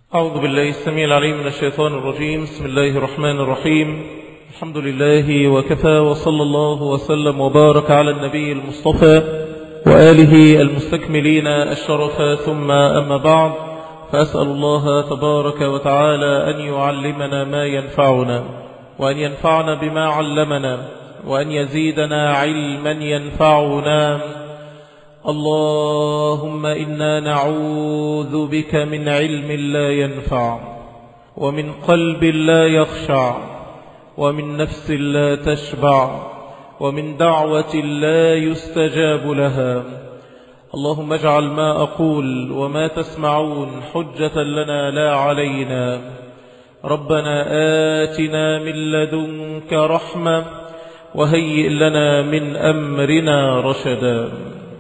أعوذ بالله السميع العليم من الشيطان الرجيم بسم الله الرحمن الرحيم الحمد لله وكفى وصلى الله وسلم وبارك على النبي المصطفى وآله المستكملين الشرف ثم أما بعد فأسأل الله تبارك وتعالى أن يعلمنا ما ينفعنا وأن ينفعنا بما علمنا وأن يزيدنا علما ينفعنا اللهم إنا نعوذ بك من علم لا ينفع ومن قلب لا يخشع ومن نفس لا تشبع ومن دعوة لا يستجاب لها اللهم اجعل ما أقول وما تسمعون حجة لنا لا علينا ربنا آتنا من لدنك رحمة وهيئ لنا من أمرنا رشدا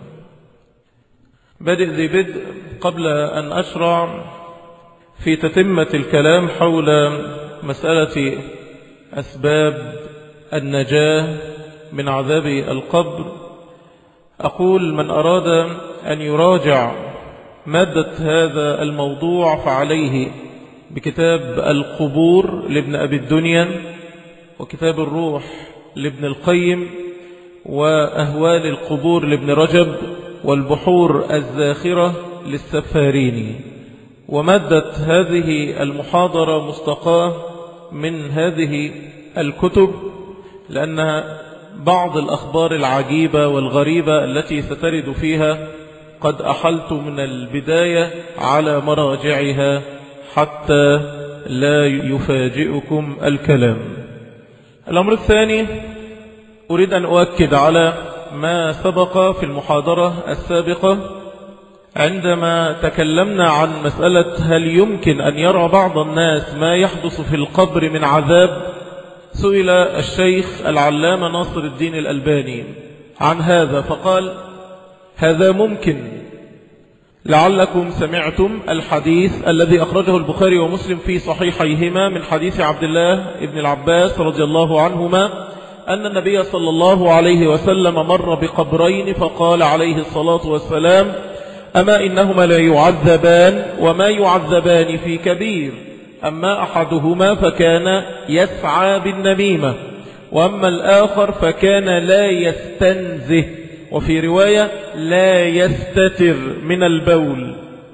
بدء ذي بدء قبل أن أشرع في تتمة الكلام حول مسألة أسباب النجاة من عذاب القبر أقول من أراد أن يراجع مادة هذا الموضوع فعليه بكتاب القبور لابن أبي الدنيا وكتاب الروح لابن القيم وأهوال القبور لابن رجب والبحور الزاخرة للسفارين ومادة هذه المحاضرة مستقاة من هذه الكتب لأنها بعض الأخبار العجيبة والغريبة التي سترد فيها قد أحلت من البداية على مراجعها حتى لا يفاجئكم الكلام الأمر الثاني أريد أن أؤكد على ما سبق في المحاضرة السابقة عندما تكلمنا عن مسألة هل يمكن أن يرى بعض الناس ما يحدث في القبر من عذاب سئل الشيخ العلامة ناصر الدين الألباني عن هذا فقال هذا ممكن لعلكم سمعتم الحديث الذي أخرجه البخاري ومسلم في صحيحيهما من حديث عبد الله ابن العباس رضي الله عنهما أن النبي صلى الله عليه وسلم مر بقبرين فقال عليه الصلاة والسلام أما إنهما لا يعذبان وما يعذبان في كبير أما أحدهما فكان يسعى بالنميمة وأما الآخر فكان لا يستنزه وفي رواية لا يستتر من البول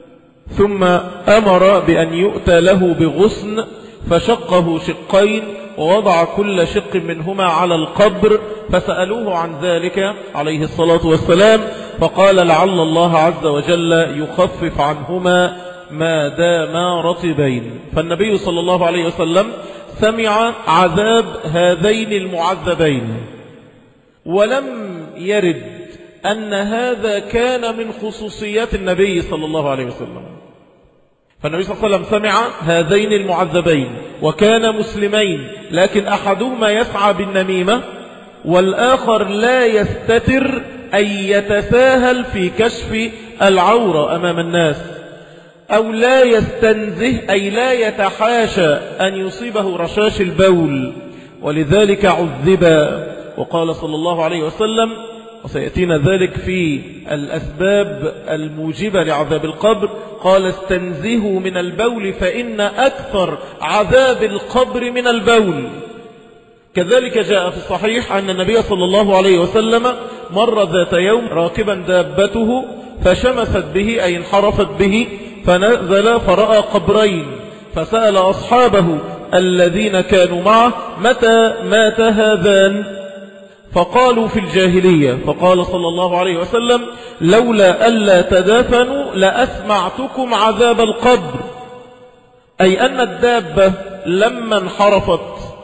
ثم أمر بأن يؤتى له بغصن فشقه شقين ووضع كل شق منهما على القبر فسألوه عن ذلك عليه الصلاة والسلام فقال لعل الله عز وجل يخفف عنهما ما داما رطبين فالنبي صلى الله عليه وسلم سمع عذاب هذين المعذبين ولم يرد أن هذا كان من خصوصيات النبي صلى الله عليه وسلم فالنبي صلى الله عليه وسلم سمع هذين المعذبين وكان مسلمين لكن أحدهما يسعى بالنميمة والآخر لا يستتر أن يتساهل في كشف العورة أمام الناس أو لا يستنزه أي لا يتحاشى أن يصيبه رشاش البول ولذلك عذب وقال صلى الله عليه وسلم وسيأتينا ذلك في الأسباب الموجبة لعذاب القبر قال استنزهوا من البول فإن أكثر عذاب القبر من البول كذلك جاء في الصحيح أن النبي صلى الله عليه وسلم مر ذات يوم راكبا دابته فشمست به أي انحرفت به فنزل فرأى قبرين فسأل أصحابه الذين كانوا معه متى مات هذان فقالوا في الجاهلية فقال صلى الله عليه وسلم لولا ألا تدافنوا لأسمعتكم عذاب القبر أي أن الدابة لما انحرفت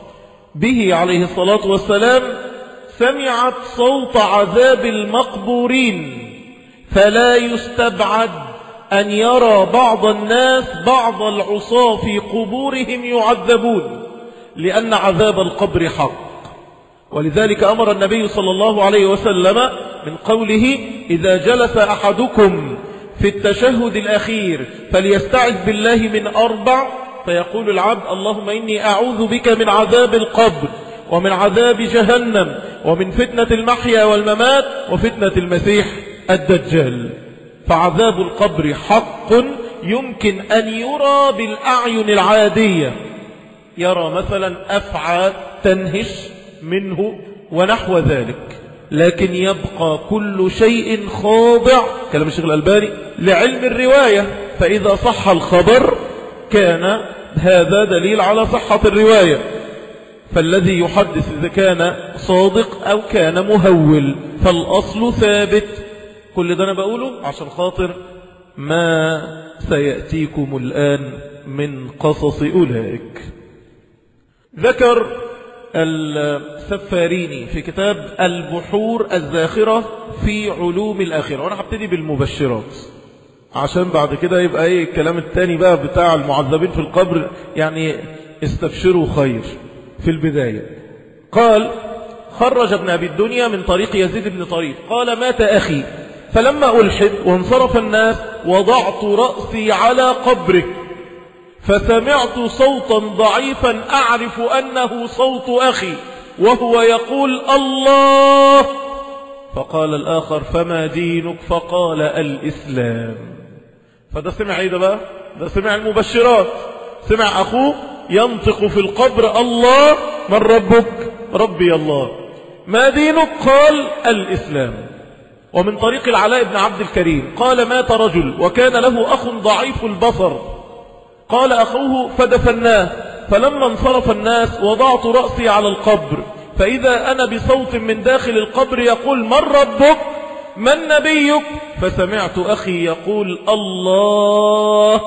به عليه الصلاة والسلام سمعت صوت عذاب المقبورين فلا يستبعد أن يرى بعض الناس بعض العصاة في قبورهم يعذبون لأن عذاب القبر حق ولذلك أمر النبي صلى الله عليه وسلم من قوله إذا جلس أحدكم في التشهد الأخير فليستعذ بالله من أربع فيقول العبد اللهم إني أعوذ بك من عذاب القبر ومن عذاب جهنم ومن فتنة المحيا والممات وفتنة المسيح الدجال فعذاب القبر حق يمكن أن يرى بالأعين العادية يرى مثلا أفعى تنهش منه ونحو ذلك لكن يبقى كل شيء خاضع كلام الشيخ الألباني لعلم الرواية فإذا صح الخبر كان هذا دليل على صحة الرواية فالذي يحدث إذا كان صادق أو كان مهول فالأصل ثابت كل ده أنا بقوله عشان خاطر ما سيأتيكم الآن من قصص أولئك ذكر السفاريني في كتاب البحور الزاخرة في علوم الآخرة وأنا هبتدي بالمبشرات عشان بعد كده يبقى ايه الكلام التاني بقى بتاع المعذبين في القبر يعني استبشروا خير في البداية قال خرج ابن أبي الدنيا من طريق يزيد بن طريق قال مات أخي فلما ألحد وانصرف الناس وضعت رأسي على قبره فسمعت صوتا ضعيفا أعرف أنه صوت أخي وهو يقول الله فقال الآخر فما دينك فقال الإسلام فده سمع ايه ده بقى ده سمع المبشرات سمع أخوه ينطق في القبر الله من ربك ربي الله ما دينك قال الإسلام ومن طريق العلاء بن عبد الكريم قال مات رجل وكان له أخ ضعيف البصر قال أخوه فدفناه فلما انصرف الناس وضعت رأسي على القبر فإذا أنا بصوت من داخل القبر يقول من ربك من نبيك فسمعت أخي يقول الله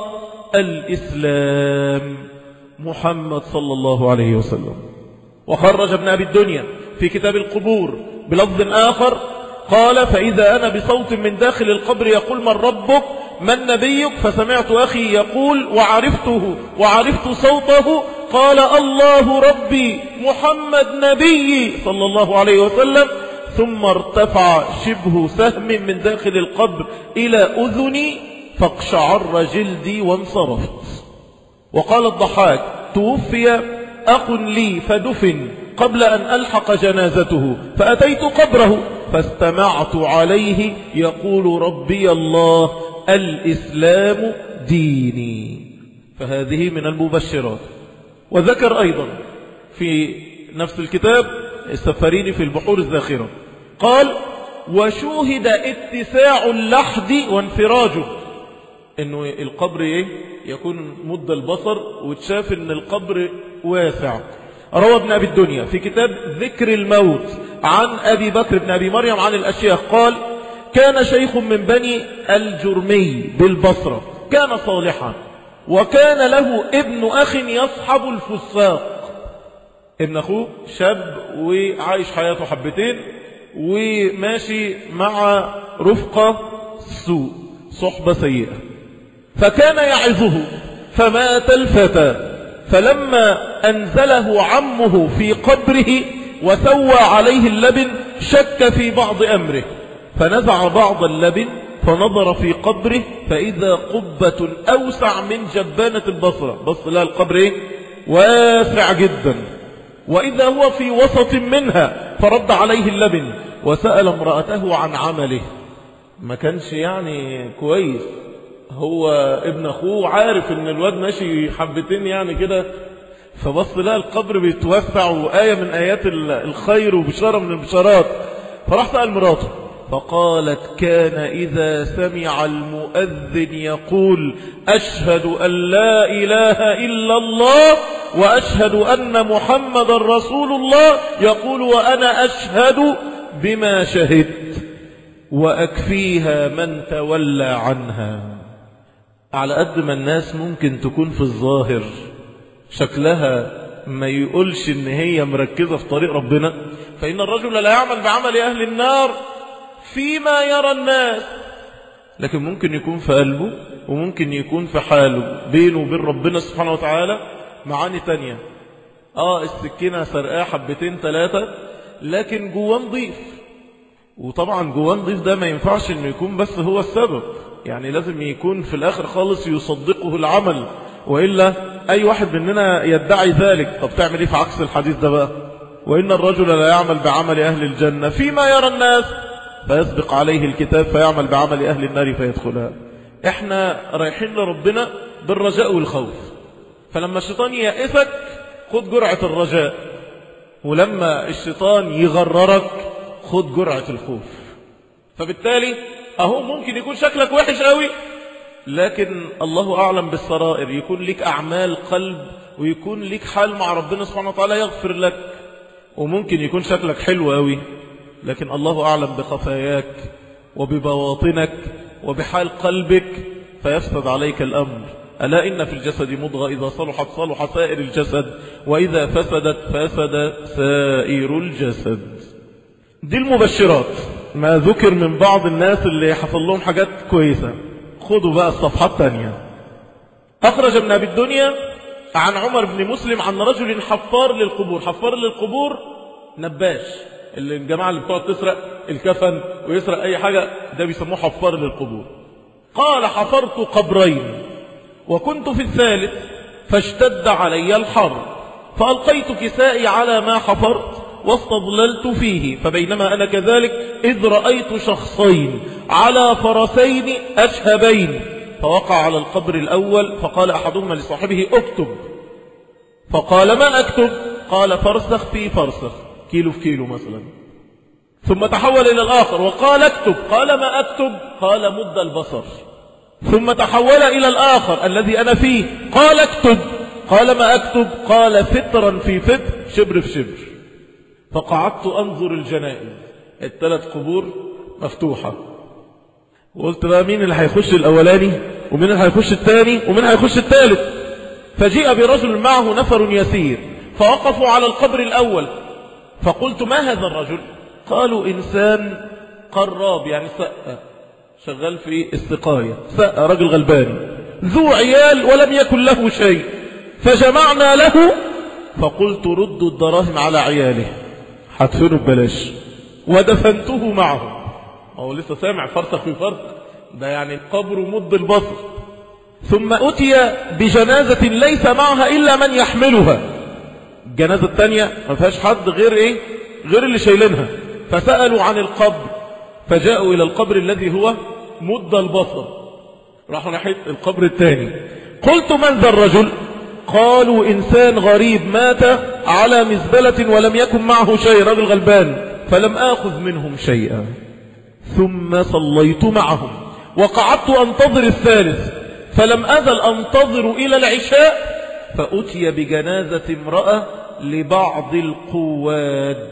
الإسلام محمد صلى الله عليه وسلم وخرج ابن أبي الدنيا في كتاب القبور بلفظ آخر قال فإذا أنا بصوت من داخل القبر يقول من ربك من نبيك فسمعت أخي يقول وعرفته وعرفت صوته قال الله ربي محمد نبي صلى الله عليه وسلم ثم ارتفع شبه سهم من داخل القبر إلى أذني فاقشعر جلدي وانصرفت وقال الضحاك توفي أخ لي فدفن قبل أن ألحق جنازته فأتيت قبره فاستمعت عليه يقول ربي الله الإسلام ديني فهذه من المبشرات وذكر أيضا في نفس الكتاب السفرين في البحور الزاخرة قال وشوهد اتساع اللحد وانفراجه انه القبر ايه يكون مد البصر وتشاف ان القبر واسع روى ابن أبي الدنيا في كتاب ذكر الموت عن أبي بكر بن أبي مريم عن الأشياخ قال كان شيخ من بني الجرمي بالبصرة كان صالحا وكان له ابن أخ يصحب الفساق ابن أخوه شاب وعايش حياته حبتين وماشي مع رفقة سوء صحبة سيئة فكان يعظه فمات الفتى فلما أنزله عمه في قبره وسوى عليه اللبن شك في بعض أمره فنزع بعض اللبن فنظر في قبره فإذا قبة أوسع من جبانة البصرة بص لها القبر إيه؟ واسع جدا وإذا هو في وسط منها فرد عليه اللبن وسأل امرأته عن عمله ما كانش يعني كويس هو ابن أخوه عارف ان الواد ماشي حبتين يعني كده فبص لها القبر بيتوسع وآية من آيات الخير وبشارة من البشارات فراح سأل مراته فقالت كان إذا سمع المؤذن يقول أشهد أن لا إله إلا الله وأشهد أن محمد رسول الله يقول وأنا أشهد بما شهدت وأكفيها من تولى عنها على قد ما الناس ممكن تكون في الظاهر شكلها ما يقولش ان هي مركزة في طريق ربنا فإن الرجل لا يعمل بعمل أهل النار فيما يرى الناس لكن ممكن يكون في قلبه وممكن يكون في حاله بينه وبين ربنا سبحانه وتعالى معاني تانية اه السكينة سرقاه حبتين ثلاثة لكن جواه نضيف وطبعا جواه نضيف ده ما ينفعش انه يكون بس هو السبب يعني لازم يكون في الاخر خالص يصدقه العمل وإلا أي واحد مننا يدعي ذلك طب تعمل ايه في عكس الحديث ده بقى وإن الرجل لا يعمل بعمل أهل الجنة فيما يرى الناس فيسبق عليه الكتاب فيعمل بعمل أهل النار فيدخلها احنا رايحين لربنا بالرجاء والخوف فلما الشيطان يأسك خد جرعة الرجاء ولما الشيطان يغررك خد جرعة الخوف فبالتالي اهو ممكن يكون شكلك وحش قوي لكن الله أعلم بالسرائر يكون لك أعمال قلب ويكون لك حال مع ربنا سبحانه وتعالى يغفر لك وممكن يكون شكلك حلو قوي لكن الله أعلم بخفاياك وببواطنك وبحال قلبك فيفسد عليك الأمر ألا إن في الجسد مضغة إذا صلحت صلح سائر الجسد وإذا فسدت فسد سائر الجسد دي المبشرات ما ذكر من بعض الناس اللي حصل لهم حاجات كويسة خدوا بقى الصفحة الثانية أخرج ابن أبي الدنيا عن عمر بن مسلم عن رجل حفار للقبور حفار للقبور نباش اللي الجماعة اللي بتقعد تسرق الكفن ويسرق أي حاجة ده بيسموه حفار للقبور قال حفرت قبرين وكنت في الثالث فاشتد علي الحر فألقيت كسائي على ما حفرت واستظللت فيه فبينما أنا كذلك إذ رأيت شخصين على فرسين أشهبين فوقع على القبر الأول فقال أحدهما لصاحبه اكتب فقال ما أكتب قال فرسخ في فرسخ كيلو في كيلو مثلا ثم تحول إلى الآخر وقال اكتب قال ما أكتب قال مد البصر ثم تحول إلى الآخر الذي أنا فيه قال اكتب قال ما أكتب قال فترا في فتر شبر في شبر فقعدت أنظر الجنائز الثلاث قبور مفتوحة وقلت بقى مين اللي هيخش الأولاني ومين اللي هيخش الثاني ومين اللي هيخش الثالث فجيء برجل معه نفر يسير فوقفوا على القبر الأول فقلت ما هذا الرجل قالوا إنسان قراب يعني سقة شغال في السقاية سقة رجل غلباني ذو عيال ولم يكن له شيء فجمعنا له فقلت ردوا الدراهم على عياله هدفنه ببلاش ودفنته معه هو لسه سامع فرسخ في فرسخ ده يعني القبر مد البصر ثم أتي بجنازة ليس معها إلا من يحملها الجنازة الثانية ما فيهاش حد غير إيه غير اللي شايلينها فسألوا عن القبر فجاءوا إلى القبر الذي هو مد البصر راحوا ناحية القبر الثاني قلت من ذا الرجل قالوا إنسان غريب مات على مزبلة ولم يكن معه شيء رجل غلبان فلم آخذ منهم شيئا ثم صليت معهم وقعدت أنتظر الثالث فلم أزل أنتظر إلى العشاء فأتي بجنازة امرأة لبعض القواد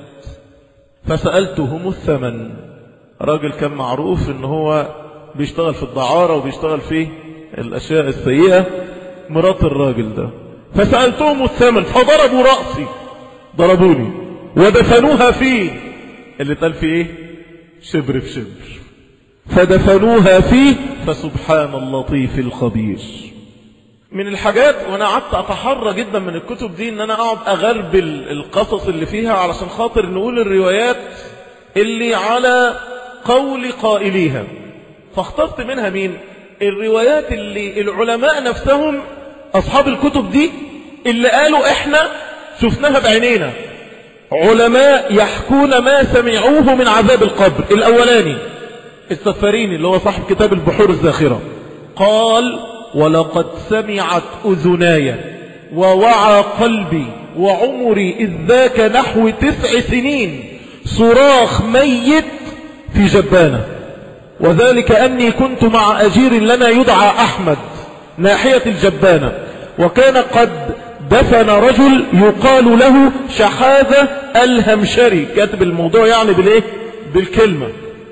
فسألتهم الثمن راجل كان معروف ان هو بيشتغل في الدعارة وبيشتغل في الأشياء السيئة مرات الراجل ده فسألتهم الثمن فضربوا رأسي ضربوني ودفنوها فيه اللي قال فيه ايه شبر في شبر فدفنوها فيه فسبحان اللطيف الخبير من الحاجات وانا قعدت اتحرى جدا من الكتب دي ان انا اقعد اغرب القصص اللي فيها علشان خاطر نقول الروايات اللي على قول قائليها فاخترت منها مين الروايات اللي العلماء نفسهم اصحاب الكتب دي اللي قالوا احنا شفناها بعينينا علماء يحكون ما سمعوه من عذاب القبر الاولاني السفاريني اللي هو صاحب كتاب البحور الزاخرة قال ولقد سمعت أذناي ووعى قلبي وعمري إذ ذاك نحو تسع سنين صراخ ميت في جبانة وذلك أني كنت مع أجير لنا يدعى أحمد ناحية الجبانة وكان قد دفن رجل يقال له شحاذة الهمشري كاتب الموضوع يعني بالايه بالكلمة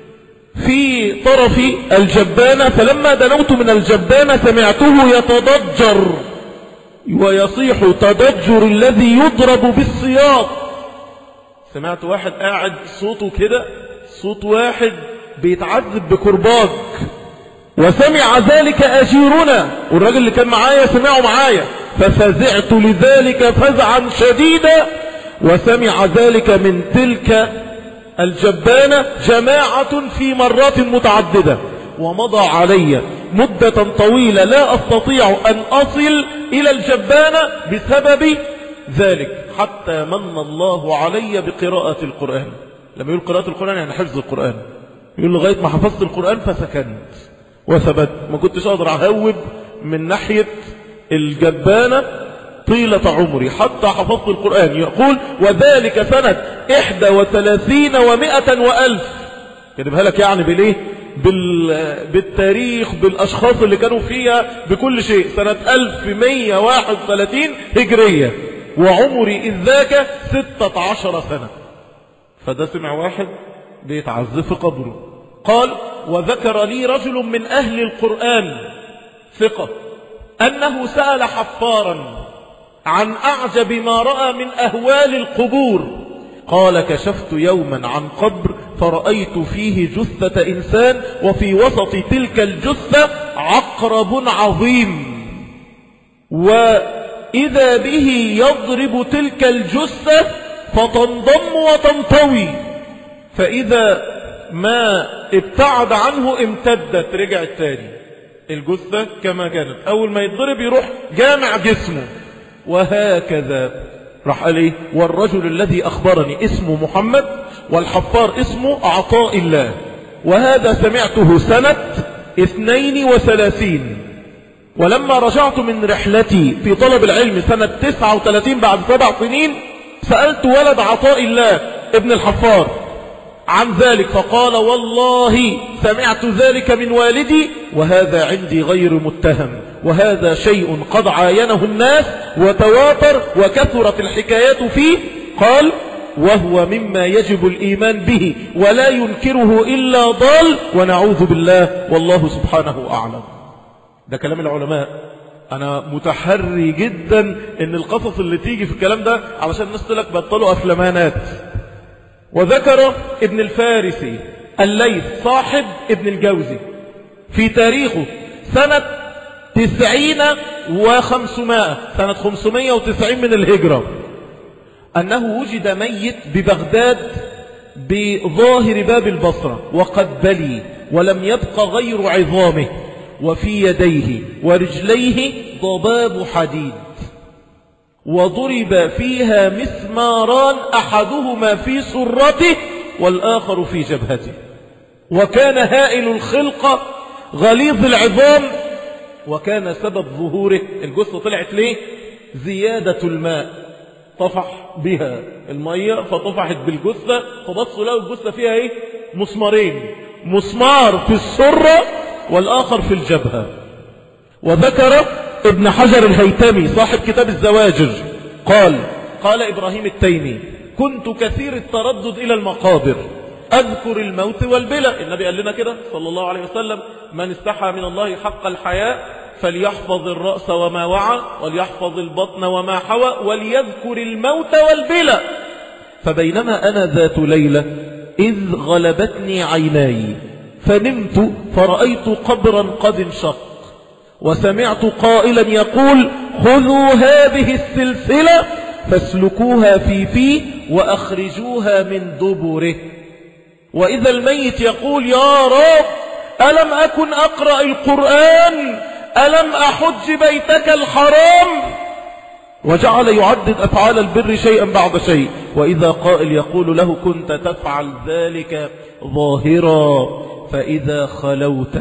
في طرف الجبانة فلما دنوت من الجبانة سمعته يتضجر ويصيح تضجر الذي يضرب بالسياط سمعت واحد قاعد صوته كده صوت واحد بيتعذب بكرباج وسمع ذلك أجيرنا والراجل اللي كان معايا سمعه معايا ففزعت لذلك فزعا شديدا وسمع ذلك من تلك الجبانة جماعة في مرات متعددة ومضى علي مدة طويلة لا أستطيع أن أصل إلى الجبانة بسبب ذلك حتى من الله علي بقراءة القرآن لما يقول قراءة القرآن يعني حفظ القرآن يقول لغاية ما حفظت القرآن فسكنت وثبت ما كنتش أقدر أهوب من ناحية الجبانة طيلة عمري حتى حفظت القرآن يقول وذلك سنة إحدى وثلاثين ومائة وألف كتبها لك يعني بليه بال... بالتاريخ بالأشخاص اللي كانوا فيها بكل شيء سنة 1131 هجرية وعمري إذ ذاك 16 سنة فده سمع واحد بيتعذب في قبره قال وذكر لي رجل من أهل القرآن ثقة أنه سأل حفارا عن أعجب ما رأى من أهوال القبور قال كشفت يوما عن قبر فرأيت فيه جثة إنسان وفي وسط تلك الجثة عقرب عظيم وإذا به يضرب تلك الجثة فتنضم وتنطوي فإذا ما ابتعد عنه امتدت رجع التاني الجثة كما كانت أول ما يضرب يروح جامع جسمه وهكذا راح عليه والرجل الذي أخبرني اسمه محمد والحفار اسمه عطاء الله وهذا سمعته سنة اثنين وثلاثين ولما رجعت من رحلتي في طلب العلم سنة تسعة وثلاثين بعد سبع سنين سألت ولد عطاء الله ابن الحفار عن ذلك فقال والله سمعت ذلك من والدي وهذا عندي غير متهم وهذا شيء قد عاينه الناس وتواتر وكثرت الحكايات فيه قال وهو مما يجب الإيمان به ولا ينكره إلا ضال ونعوذ بالله والله سبحانه أعلم ده كلام العلماء أنا متحري جدا إن القصص اللي تيجي في الكلام ده علشان الناس تلك بطلوا أفلمانات وذكر ابن الفارسي الليث صاحب ابن الجوزي في تاريخه سنة تسعين وخمسمائة سنة خمسمائة وتسعين من الهجرة أنه وجد ميت ببغداد بظاهر باب البصرة وقد بلي ولم يبق غير عظامه وفي يديه ورجليه ضباب حديد وضرب فيها مسماران أحدهما في سرته والآخر في جبهته وكان هائل الخلقة غليظ العظام وكان سبب ظهوره الجثة طلعت ليه زيادة الماء طفح بها المية فطفحت بالجثة فبصوا لقوا الجثة فيها ايه مسمارين مسمار في السرة والآخر في الجبهة وذكر ابن حجر الهيتمي صاحب كتاب الزواجر قال قال إبراهيم التيمي كنت كثير التردد إلى المقابر أذكر الموت والبلى النبي قال لنا كده صلى الله عليه وسلم من استحى من الله حق الحياء فليحفظ الرأس وما وعى وليحفظ البطن وما حوى وليذكر الموت والبلى فبينما أنا ذات ليلة إذ غلبتني عيناي فنمت فرأيت قبرا قد انشق وسمعت قائلا يقول خذوا هذه السلسلة فاسلكوها في فيه وأخرجوها من دبره وإذا الميت يقول يا رب ألم أكن أقرأ القرآن ألم أحج بيتك الحرام وجعل يعدد أفعال البر شيئا بعد شيء وإذا قائل يقول له كنت تفعل ذلك ظاهرا فإذا خلوت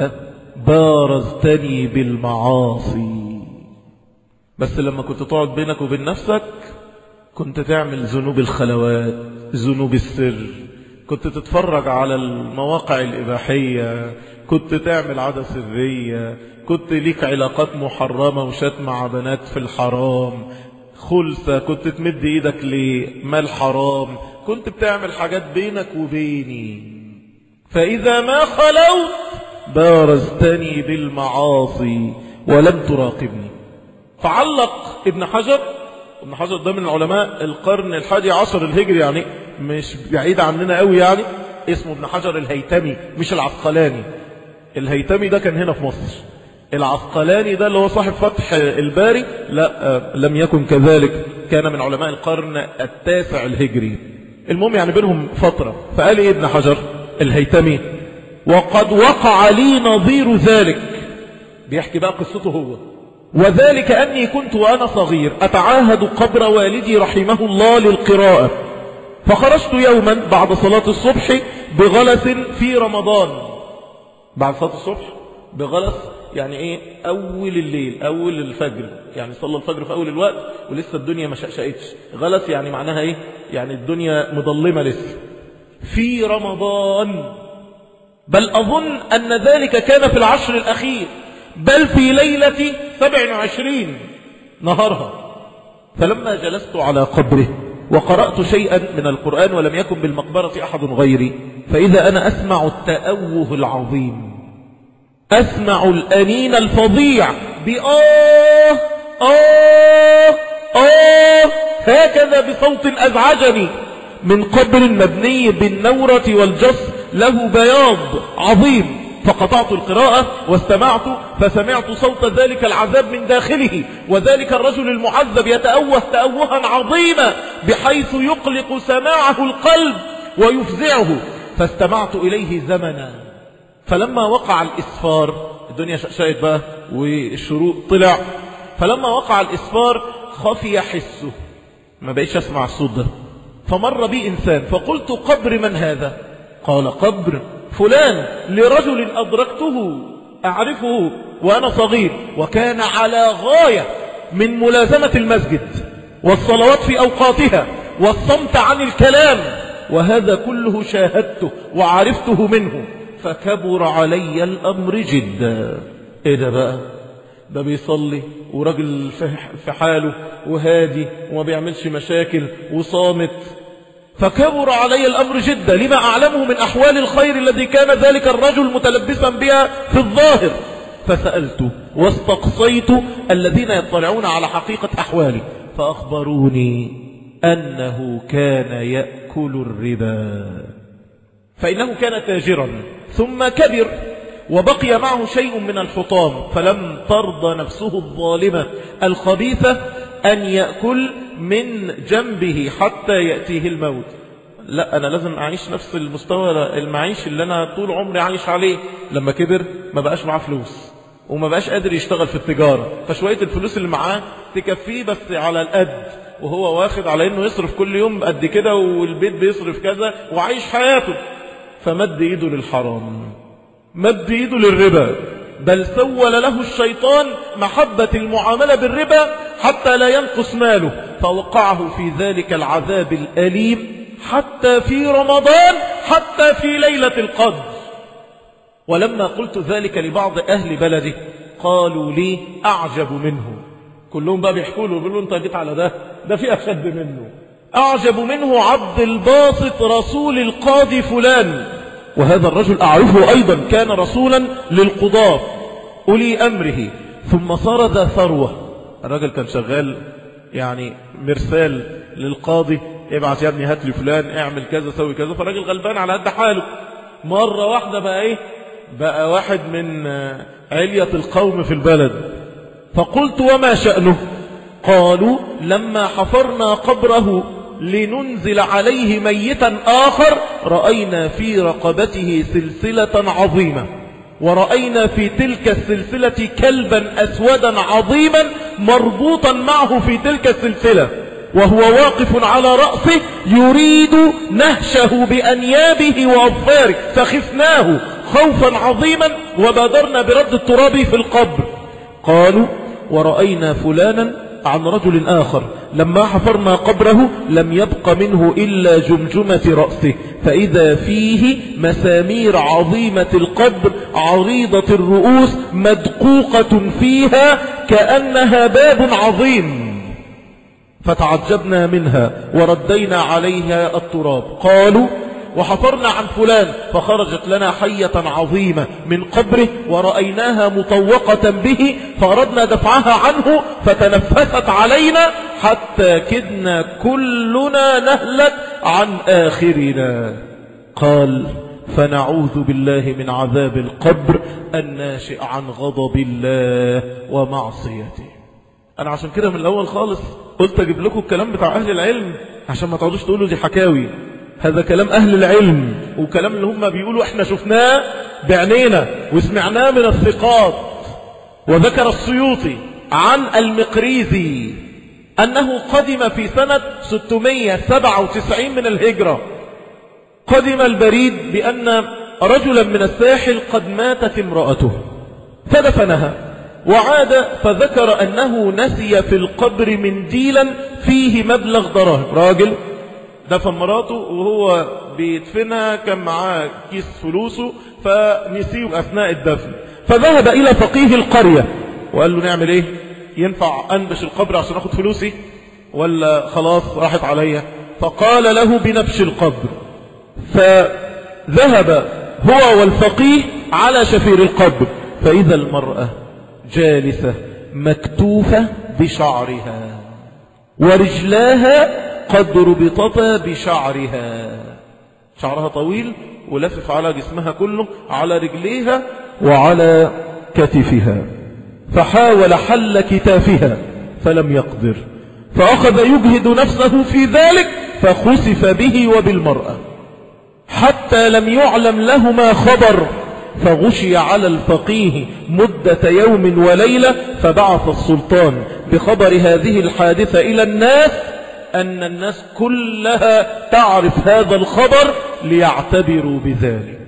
بارزتني بالمعاصي بس لما كنت تقعد بينك وبين نفسك كنت تعمل ذنوب الخلوات ذنوب السر كنت تتفرج على المواقع الإباحية كنت تعمل عادة سرية كنت ليك علاقات محرمة وشات مع بنات في الحرام خلصة كنت تمد ايدك لمال حرام كنت بتعمل حاجات بينك وبيني فإذا ما خلوت بارزتني بالمعاصي ولم تراقبني فعلق ابن حجر ابن حجر ده من علماء القرن الحادي عشر الهجري يعني مش بعيد عننا قوي يعني اسمه ابن حجر الهيتمي مش العسقلاني الهيتمي ده كان هنا في مصر العسقلاني ده اللي هو صاحب فتح الباري لا لم يكن كذلك كان من علماء القرن التاسع الهجري المهم يعني بينهم فترة فقال ايه ابن حجر الهيتمي وقد وقع لي نظير ذلك بيحكي بقى قصته هو وذلك أني كنت وأنا صغير أتعاهد قبر والدي رحمه الله للقراءة فخرجت يوما بعد صلاة الصبح بغلس في رمضان بعد صلاة الصبح بغلس يعني ايه اول الليل اول الفجر يعني صلى الفجر في اول الوقت ولسه الدنيا ما شقشقتش غلس يعني معناها ايه يعني الدنيا مظلمة لسه في رمضان بل اظن ان ذلك كان في العشر الاخير بل في ليلة 27 نهارها فلما جلست على قبره وقرأت شيئا من القرآن ولم يكن بالمقبرة أحد غيري فإذا أنا أسمع التأوه العظيم أسمع الأنين الفظيع بآه آه آه هكذا بصوت أزعجني من قبر مبني بالنورة والجص له بياض عظيم فقطعت القراءة واستمعت فسمعت صوت ذلك العذاب من داخله وذلك الرجل المعذب يتأوه تأوها عظيما بحيث يقلق سماعه القلب ويفزعه فاستمعت إليه زمنا فلما وقع الإسفار الدنيا شقشقت بقى والشروق طلع فلما وقع الإسفار خفي حسه ما بقيتش أسمع الصوت ده فمر بي إنسان فقلت قبر من هذا قال قبر فلان لرجل أدركته أعرفه وأنا صغير وكان على غاية من ملازمة المسجد والصلوات في أوقاتها والصمت عن الكلام وهذا كله شاهدته وعرفته منه فكبر علي الأمر جدا إيه ده بقى ده بيصلي وراجل في حاله وهادي وما بيعملش مشاكل وصامت فكبر علي الأمر جدا لما أعلمه من أحوال الخير الذي كان ذلك الرجل متلبسا بها في الظاهر فسألت واستقصيت الذين يطلعون على حقيقة أحوالي فأخبروني أنه كان يأكل الربا فإنه كان تاجرا ثم كبر وبقي معه شيء من الحطام فلم ترضى نفسه الظالمة الخبيثة أن يأكل من جنبه حتى يأتيه الموت لا أنا لازم أعيش نفس المستوى المعيش اللي أنا طول عمري عايش عليه لما كبر ما بقاش معاه فلوس وما بقاش قادر يشتغل في التجارة فشوية الفلوس اللي معاه تكفيه بس على القد وهو واخد على انه يصرف كل يوم قد كده والبيت بيصرف كذا وعايش حياته فمد ايده للحرام مد ايده للربا بل سول له الشيطان محبة المعاملة بالربا حتى لا ينقص ماله فوقعه في ذلك العذاب الأليم حتى في رمضان حتى في ليلة القدر ولما قلت ذلك لبعض أهل بلده قالوا لي أعجب منه كلهم بقى بيحكوا له بيقولوا انت جيت على ده ده في أشد منه أعجب منه عبد الباسط رسول القاضي فلان وهذا الرجل أعرفه أيضا كان رسولا للقضاة أولي أمره ثم صار ذا ثروة الرجل كان شغال يعني مرسال للقاضي ابعث يا ابني هات لي فلان اعمل كذا سوي كذا فالراجل غلبان على قد حاله مرة واحدة بقى ايه بقى واحد من علية القوم في البلد فقلت وما شأنه قالوا لما حفرنا قبره لننزل عليه ميتا آخر رأينا في رقبته سلسلة عظيمة ورأينا في تلك السلسلة كلبا أسودا عظيما مربوطا معه في تلك السلسلة وهو واقف على رأسه يريد نهشه بأنيابه وأظفاره فخفناه خوفا عظيما وبادرنا برد التراب في القبر قالوا ورأينا فلانا عن رجل آخر لما حفرنا قبره لم يبق منه إلا جمجمة رأسه فإذا فيه مسامير عظيمة القبر عريضة الرؤوس مدقوقة فيها كأنها باب عظيم فتعجبنا منها وردينا عليها التراب قالوا وحفرنا عن فلان فخرجت لنا حية عظيمة من قبره ورأيناها مطوقة به فأردنا دفعها عنه فتنفست علينا حتى كدنا كلنا نهلك عن آخرنا قال فنعوذ بالله من عذاب القبر الناشئ عن غضب الله ومعصيته أنا عشان كده من الأول خالص قلت أجيب لكم الكلام بتاع أهل العلم عشان ما تقعدوش تقولوا دي حكاوي هذا كلام أهل العلم وكلام اللي هم بيقولوا احنا شفناه بعينينا وسمعناه من الثقات وذكر السيوطي عن المقريزي أنه قدم في سنة 697 من الهجرة قدم البريد بأن رجلا من الساحل قد ماتت امرأته فدفنها وعاد فذكر أنه نسي في القبر منديلا فيه مبلغ دراهم راجل دفن مراته وهو بيدفنها كان معاه كيس فلوسه فنسيه أثناء الدفن فذهب إلى فقيه القرية وقال له نعمل ايه ينفع أنبش القبر عشان أخذ فلوسي ولا خلاص راحت عليا فقال له بنبش القبر فذهب هو والفقيه على شفير القبر فإذا المرأة جالسة مكتوفة بشعرها ورجلاها قد ربطتا بشعرها شعرها طويل ولفف على جسمها كله على رجليها وعلى كتفها فحاول حل كتافها فلم يقدر فأخذ يجهد نفسه في ذلك فخسف به وبالمرأة حتى لم يعلم لهما خبر فغشي على الفقيه مدة يوم وليلة فبعث السلطان بخبر هذه الحادثة إلى الناس أن الناس كلها تعرف هذا الخبر ليعتبروا بذلك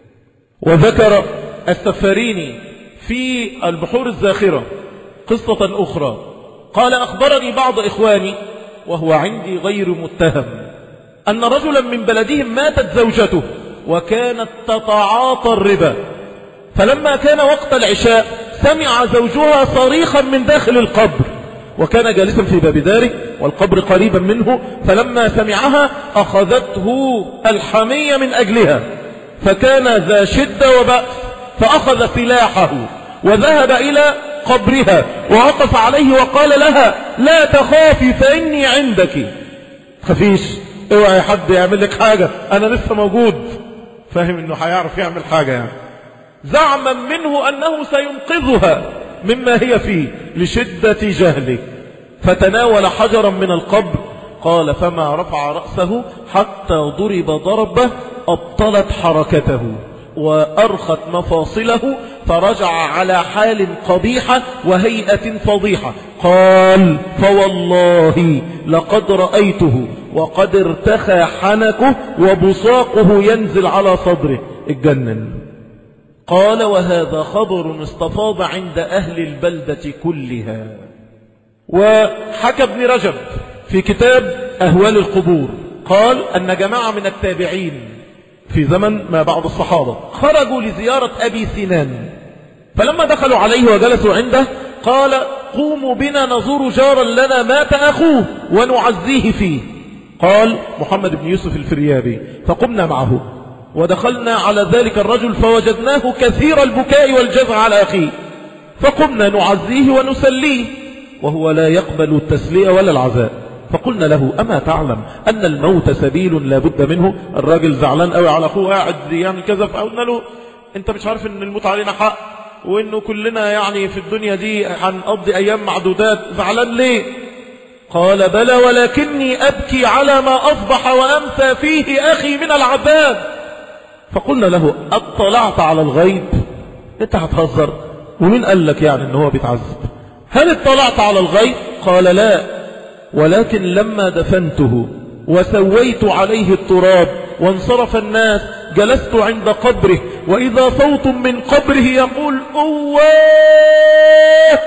وذكر السفاريني في البحور الزاخرة قصة أخرى قال أخبرني بعض إخواني وهو عندي غير متهم أن رجلا من بلدهم ماتت زوجته وكانت تتعاطى الربا فلما كان وقت العشاء سمع زوجها صريخا من داخل القبر وكان جالسا في باب داره والقبر قريبا منه فلما سمعها أخذته الحمية من أجلها فكان ذا شدة وبأس فأخذ سلاحه وذهب إلى قبرها ووقف عليه وقال لها لا تخافي فإني عندك خفيش اوعى حد يعمل لك حاجة أنا لسه موجود فاهم انه هيعرف يعمل حاجة يعني زعما منه أنه سينقذها مما هي فيه لشدة جهله فتناول حجرا من القبر قال فما رفع رأسه حتى ضرب ضربة أبطلت حركته وأرخت مفاصله فرجع على حال قبيحة وهيئة فضيحة قال فوالله لقد رأيته وقد ارتخى حنكه وبصاقه ينزل على صدره اتجنن قال وهذا خبر استفاض عند أهل البلدة كلها وحكى ابن رجب في كتاب أهوال القبور قال أن جماعة من التابعين في زمن ما بعض الصحابة خرجوا لزيارة أبي سنان فلما دخلوا عليه وجلسوا عنده قال قوموا بنا نزور جارا لنا مات أخوه ونعزيه فيه قال محمد بن يوسف الفريابي فقمنا معه ودخلنا على ذلك الرجل فوجدناه كثير البكاء والجزع على أخيه فقمنا نعزيه ونسليه وهو لا يقبل التسلية ولا العزاء فقلنا له أما تعلم أن الموت سبيل لا بد منه الراجل زعلان قوي على أخوه قاعد يعمل كذا فقلنا له أنت مش عارف أن الموت علينا حق وأنه كلنا يعني في الدنيا دي هنقضي أيام معدودات زعلان ليه قال بلى ولكني أبكي على ما أصبح وأمسى فيه أخي من العذاب فقلنا له اطلعت على الغيب انت هتهزر ومين قال لك يعني ان هو بيتعذب هل اطلعت على الغيب قال لا ولكن لما دفنته وسويت عليه التراب وانصرف الناس جلست عند قبره وإذا صوت من قبره يقول أواه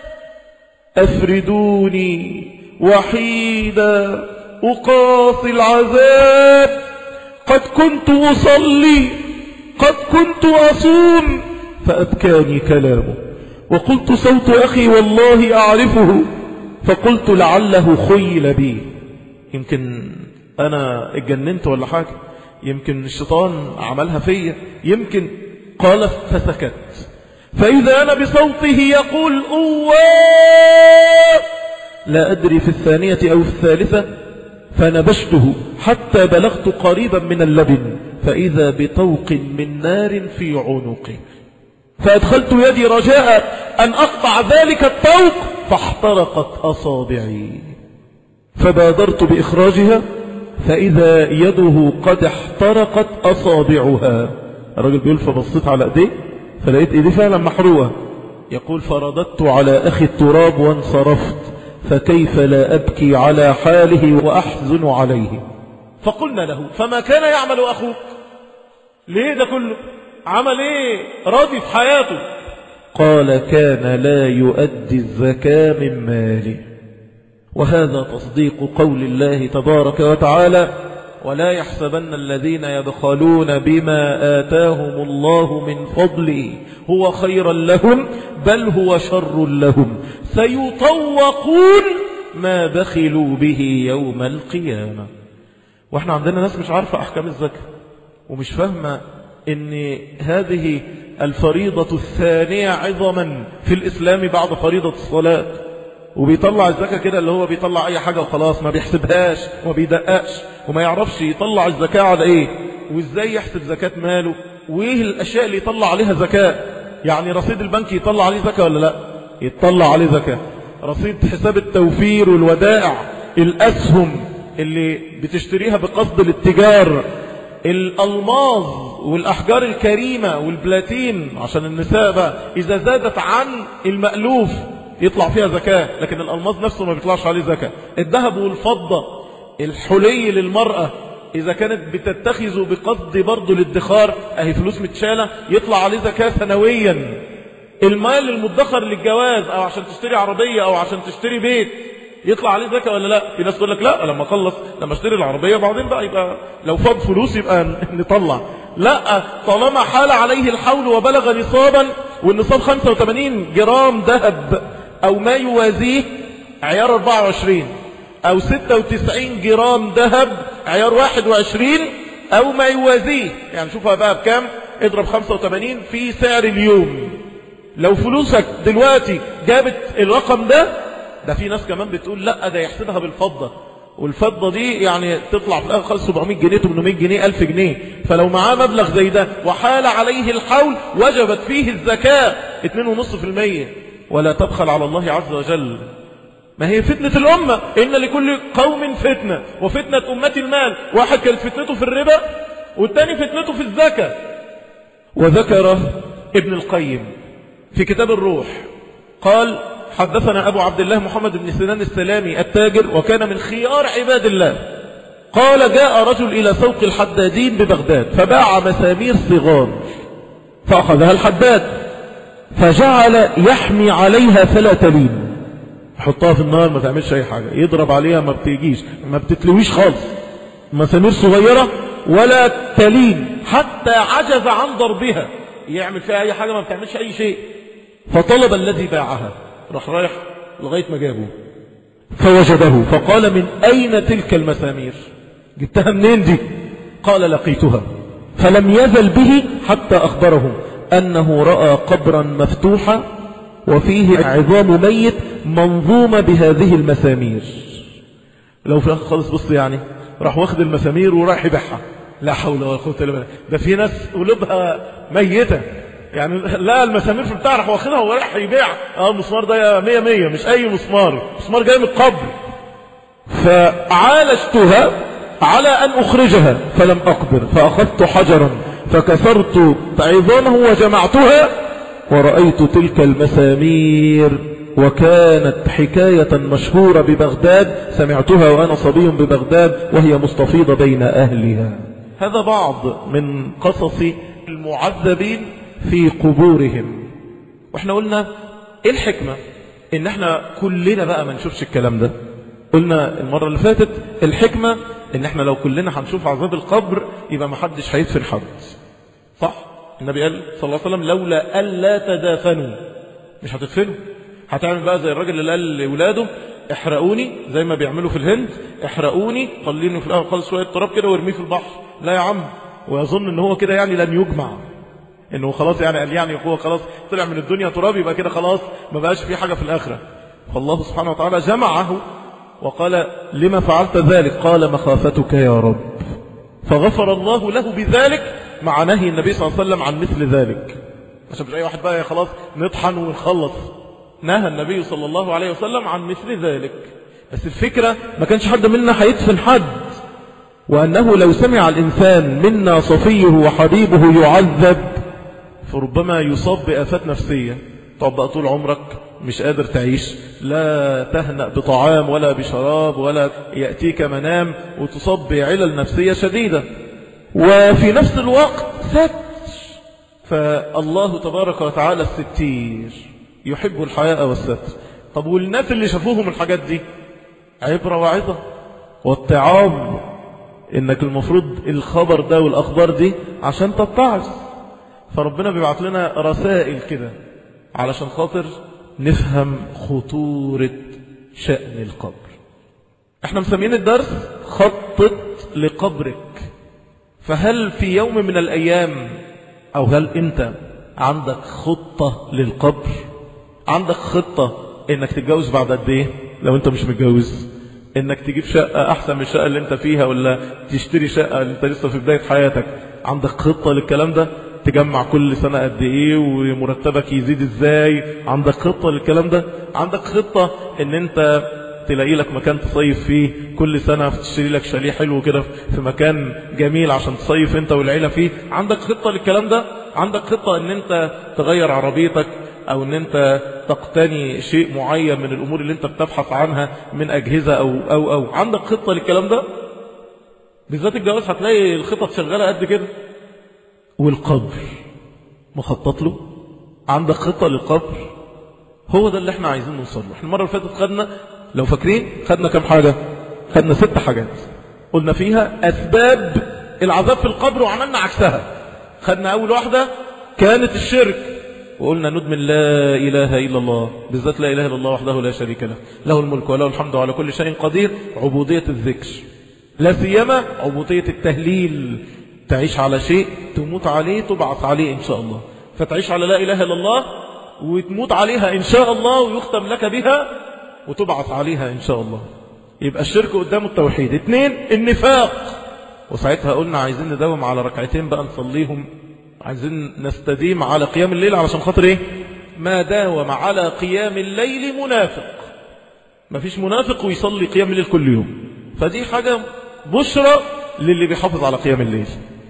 أفردوني وحيدا أقاصي العذاب قد كنت أصلي قد كنت أصوم فأبكاني كلامه وقلت صوت أخي والله أعرفه فقلت لعله خيل بي يمكن أنا اتجننت ولا حاجة يمكن الشيطان عملها فيا يمكن قال فسكت فإذا أنا بصوته يقول أواه لا أدري في الثانية أو الثالثة فنبشته حتى بلغت قريبا من اللبن فإذا بطوق من نار في عنقي فأدخلت يدي رجاء أن أقطع ذلك الطوق فاحترقت أصابعي فبادرت بإخراجها فإذا يده قد احترقت أصابعها الرجل بيقول فبصيت على ايديه فلقيت ايديه فعلا محروقة يقول فرددت على أخي التراب وانصرفت فكيف لا أبكي على حاله وأحزن عليه فقلنا له فما كان يعمل أخوك ليه ده كله عمل ايه راضي في حياته قال كان لا يؤدي الزكاة من ماله وهذا تصديق قول الله تبارك وتعالى ولا يحسبن الذين يبخلون بما آتاهم الله من فضله هو خيرا لهم بل هو شر لهم سيطوقون ما بخلوا به يوم القيامة واحنا عندنا ناس مش عارفة أحكام الزكاة ومش فاهمة ان هذه الفريضة الثانية عظما في الإسلام بعد فريضة الصلاة وبيطلع الزكاة كده اللي هو بيطلع أي حاجة وخلاص ما بيحسبهاش وما بيدققش وما يعرفش يطلع الزكاة على إيه وإزاي يحسب زكاة ماله وإيه الأشياء اللي يطلع عليها زكاة يعني رصيد البنك يطلع عليه زكاة ولا لا يطلع عليه زكاة رصيد حساب التوفير والودائع الأسهم اللي بتشتريها بقصد الاتجار الألماظ والأحجار الكريمة والبلاتين عشان النساء بقى إذا زادت عن المألوف يطلع فيها زكاة لكن الألماظ نفسه ما بيطلعش عليه زكاة الذهب والفضة الحلي للمرأة إذا كانت بتتخذ بقصد برضه الادخار أهي فلوس متشالة يطلع عليه زكاة سنويا المال المدخر للجواز أو عشان تشتري عربية أو عشان تشتري بيت يطلع عليه زكاة ولا لا في ناس تقول لك لا لما اخلص لما اشتري العربية بعدين بقى يبقى لو فاض فلوس يبقى نطلع لا طالما حال عليه الحول وبلغ نصابا والنصاب 85 جرام ذهب او ما يوازيه عيار 24 او 96 جرام ذهب عيار 21 او ما يوازيه يعني شوفها بقى بكام اضرب 85 في سعر اليوم لو فلوسك دلوقتي جابت الرقم ده ده في ناس كمان بتقول لا ده يحسبها بالفضة والفضة دي يعني تطلع في الآخر خالص 700 جنيه 800 جنيه 1000 جنيه فلو معاه مبلغ زي ده وحال عليه الحول وجبت فيه الزكاة 2.5% ولا تبخل على الله عز وجل ما هي فتنة الأمة إن لكل قوم فتنة وفتنة أمة المال واحد كانت فتنته في الربا والتاني فتنته في الزكاة وذكر ابن القيم في كتاب الروح قال حدثنا أبو عبد الله محمد بن سنان السلامي التاجر وكان من خيار عباد الله قال جاء رجل إلى سوق الحدادين ببغداد فباع مسامير صغار فأخذها الحداد فجعل يحمي عليها فلا تلين حطها في النار ما تعملش أي حاجة يضرب عليها ما بتيجيش ما بتتلويش خالص مسامير صغيرة ولا تلين حتى عجز عن ضربها يعمل فيها أي حاجة ما بتعملش أي شيء فطلب الذي باعها راح رايح لغاية ما جابه فوجده فقال من أين تلك المسامير جبتها منين دي قال لقيتها فلم يزل به حتى أخبره أنه رأى قبرا مفتوحا وفيه عظام ميت منظومة بهذه المسامير لو في الآخر خالص بص يعني راح واخد المسامير وراح يبيعها لا حول ولا قوة إلا بالله ده في ناس قلوبها ميتة يعني لا المسامير في بتاع راح واخدها وراح يبيع اه المسمار ده مية مية مش اي مسمار مسمار جاي من القبر فعالجتها على ان اخرجها فلم اقدر فاخذت حجرا فكسرت عظامه وجمعتها ورأيت تلك المسامير وكانت حكاية مشهورة ببغداد سمعتها وأنا صبي ببغداد وهي مستفيضة بين أهلها هذا بعض من قصص المعذبين في قبورهم واحنا قلنا ايه الحكمة ان احنا كلنا بقى ما نشوفش الكلام ده قلنا المرة اللي فاتت الحكمة ان احنا لو كلنا هنشوف عذاب القبر يبقى ما حدش هيدفن حد صح النبي قال صلى الله عليه وسلم لولا ألا تدافنوا مش هتدفنوا هتعمل بقى زي الراجل اللي قال لولاده احرقوني زي ما بيعملوا في الهند احرقوني خليني في الاول خالص شويه تراب كده وارميه في البحر لا يا عم ويظن ان هو كده يعني لن يجمع انه خلاص يعني قال يعني هو خلاص طلع من الدنيا تراب يبقى كده خلاص ما بقاش في حاجة في الآخرة فالله سبحانه وتعالى جمعه وقال لما فعلت ذلك قال مخافتك يا رب فغفر الله له بذلك مع نهي النبي صلى الله عليه وسلم عن مثل ذلك عشان مش أي واحد بقى خلاص نطحن ونخلص نهى النبي صلى الله عليه وسلم عن مثل ذلك بس الفكرة ما كانش حد منا هيدفن حد وأنه لو سمع الإنسان منا صفيه وحبيبه يعذب فربما يصاب بآفات نفسية طب بقى طول عمرك مش قادر تعيش لا تهنأ بطعام ولا بشراب ولا يأتيك منام وتصاب بعلل نفسية شديدة وفي نفس الوقت ستر فالله تبارك وتعالى الستير يحب الحياء والستر طب والناس اللي شافوهم الحاجات دي عبرة وعظة والتعاظ انك المفروض الخبر ده والاخبار دي عشان تتعظ فربنا بيبعت لنا رسائل كده علشان خاطر نفهم خطورة شأن القبر احنا مسمين الدرس خطط لقبرك فهل في يوم من الأيام أو هل أنت عندك خطة للقبر عندك خطة انك تتجوز بعد قد ايه لو انت مش متجوز انك تجيب شقة احسن من الشقة اللي انت فيها ولا تشتري شقة اللي انت لسه في بداية حياتك عندك خطة للكلام ده تجمع كل سنة قد ايه ومرتبك يزيد ازاي عندك خطة للكلام ده عندك خطة ان انت تلاقي لك مكان تصيف فيه كل سنة تشتري لك شاليه حلو كده في مكان جميل عشان تصيف انت والعيلة فيه عندك خطة للكلام ده عندك خطة ان انت تغير عربيتك او ان انت تقتني شيء معين من الامور اللي انت بتبحث عنها من اجهزة او او او عندك خطة للكلام ده بالذات الجواز هتلاقي الخطط شغالة قد كده والقبر مخطط له عندك خطة للقبر هو ده اللي احنا عايزين نوصل له احنا المرة اللي فاتت خدنا لو فاكرين خدنا كم حاجة خدنا ست حاجات قلنا فيها أسباب العذاب في القبر وعملنا عكسها خدنا أول واحدة كانت الشرك وقلنا ندمن لا إله إلا الله بالذات لا إله إلا الله وحده لا شريك له له الملك وله الحمد على كل شيء قدير عبودية الذكر لا سيما عبودية التهليل تعيش على شيء تموت عليه تبعث عليه إن شاء الله فتعيش على لا إله إلا الله وتموت عليها إن شاء الله ويختم لك بها وتبعث عليها إن شاء الله يبقى الشرك قدام التوحيد اثنين النفاق وساعتها قلنا عايزين نداوم على ركعتين بقى نصليهم عايزين نستديم على قيام الليل علشان خاطر ايه ما داوم على قيام الليل منافق ما فيش منافق ويصلي قيام الليل كل يوم فدي حاجة بشرى للي بيحافظ على قيام الليل